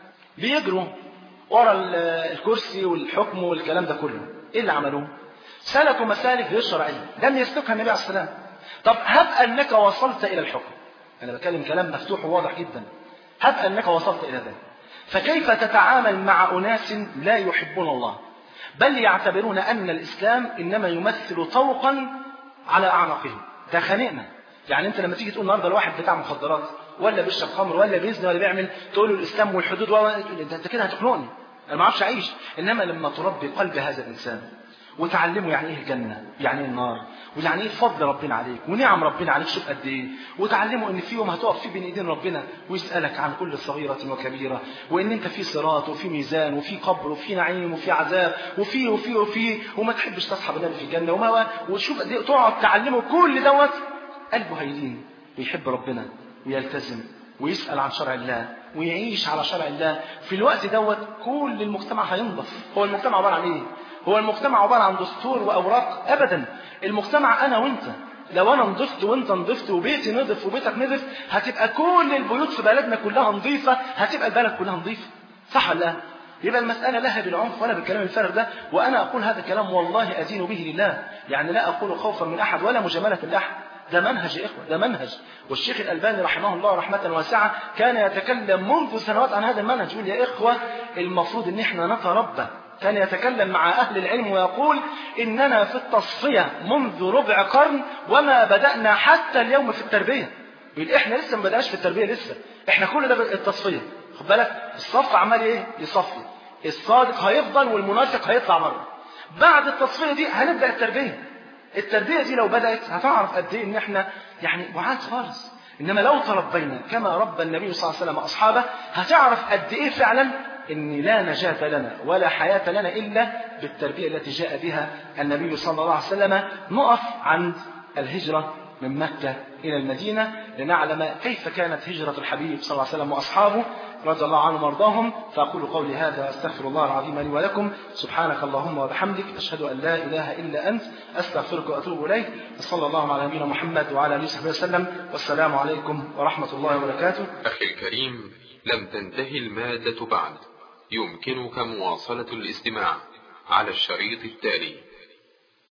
S2: بيجروا ورا الكرسي والحكم والكلام ده كله ايه اللي عملوه سلكوا مسالك غير شرعيه لم يسلكها النبي عليه السلام طب هب انك وصلت الى الحكم انا بتكلم كلام مفتوح وواضح جدا هب انك وصلت الى ذلك فكيف تتعامل مع اناس لا يحبون الله بل يعتبرون ان الاسلام انما يمثل طوقا على اعناقهم ده خانقنا يعني انت لما تيجي تقول النهارده لواحد بتاع مخدرات ولا بيشرب خمر ولا بيزني ولا بيعمل تقول له الاسلام والحدود و انت انت كده هتخنقني انا ما اعرفش اعيش انما لما تربي قلب هذا الانسان وتعلمه يعني ايه الجنه يعني ايه النار ويعني ايه فضل ربنا عليك ونعم ربنا عليك شوف قد ايه وتعلمه ان في يوم هتقف فيه بين ايدين ربنا ويسالك عن كل صغيره وكبيره وان انت في صراط وفي ميزان وفي قبر وفي نعيم وفي عذاب وفي وفي وفي وما تحبش تصحى النبي في الجنه وما وتشوف قد ايه تقعد تعلمه كل دوت قلبه هيلين ويحب ربنا ويلتزم ويسأل عن شرع الله ويعيش على شرع الله في الوقت دوت كل المجتمع هينضف هو المجتمع عبارة عن ايه هو المجتمع عبارة عن دستور وأوراق أبدا المجتمع أنا وأنت لو أنا نضفت وأنت نضفت وبيتي نضف وبيتك نضف هتبقى كل البيوت في بلدنا كلها نظيفة هتبقى البلد كلها نظيفة صح ولا لا؟ يبقى المسألة لها بالعنف ولا بالكلام الفارغ ده وأنا أقول هذا الكلام والله أدين به لله يعني لا أقول خوفا من أحد ولا مجاملة لأحد ده منهج يا إخوة ده منهج والشيخ الألباني رحمه الله رحمة واسعة كان يتكلم منذ سنوات عن هذا المنهج يقول يا إخوة المفروض إن إحنا نتربى كان يتكلم مع أهل العلم ويقول إننا في التصفية منذ ربع قرن وما بدأنا حتى اليوم في التربية يقول إحنا لسه ما بدأناش في التربية لسه إحنا كل ده التصفية خد بالك الصف عمال إيه يصفي الصادق هيفضل والمنافق هيطلع بره بعد التصفية دي هنبدأ التربية التربية دي لو بدأت هتعرف قد ايه ان احنا يعني بعاد خالص انما لو تربينا كما ربى النبي صلى الله عليه وسلم اصحابه هتعرف قد ايه فعلا ان لا نجاة لنا ولا حياة لنا الا بالتربية التي جاء بها النبي صلى الله عليه وسلم نقف عند الهجرة من مكة إلى المدينة لنعلم كيف كانت هجرة الحبيب صلى الله عليه وسلم وأصحابه رضي الله عنهم وارضاهم فأقول قولي هذا أستغفر الله العظيم لي ولكم سبحانك اللهم وبحمدك أشهد أن لا إله إلا أنت أستغفرك وأتوب إليك صلى الله على نبينا محمد وعلى آله وصحبه وسلم والسلام عليكم ورحمة الله وبركاته
S1: أخي الكريم لم تنتهي المادة بعد يمكنك مواصلة الاستماع على الشريط التالي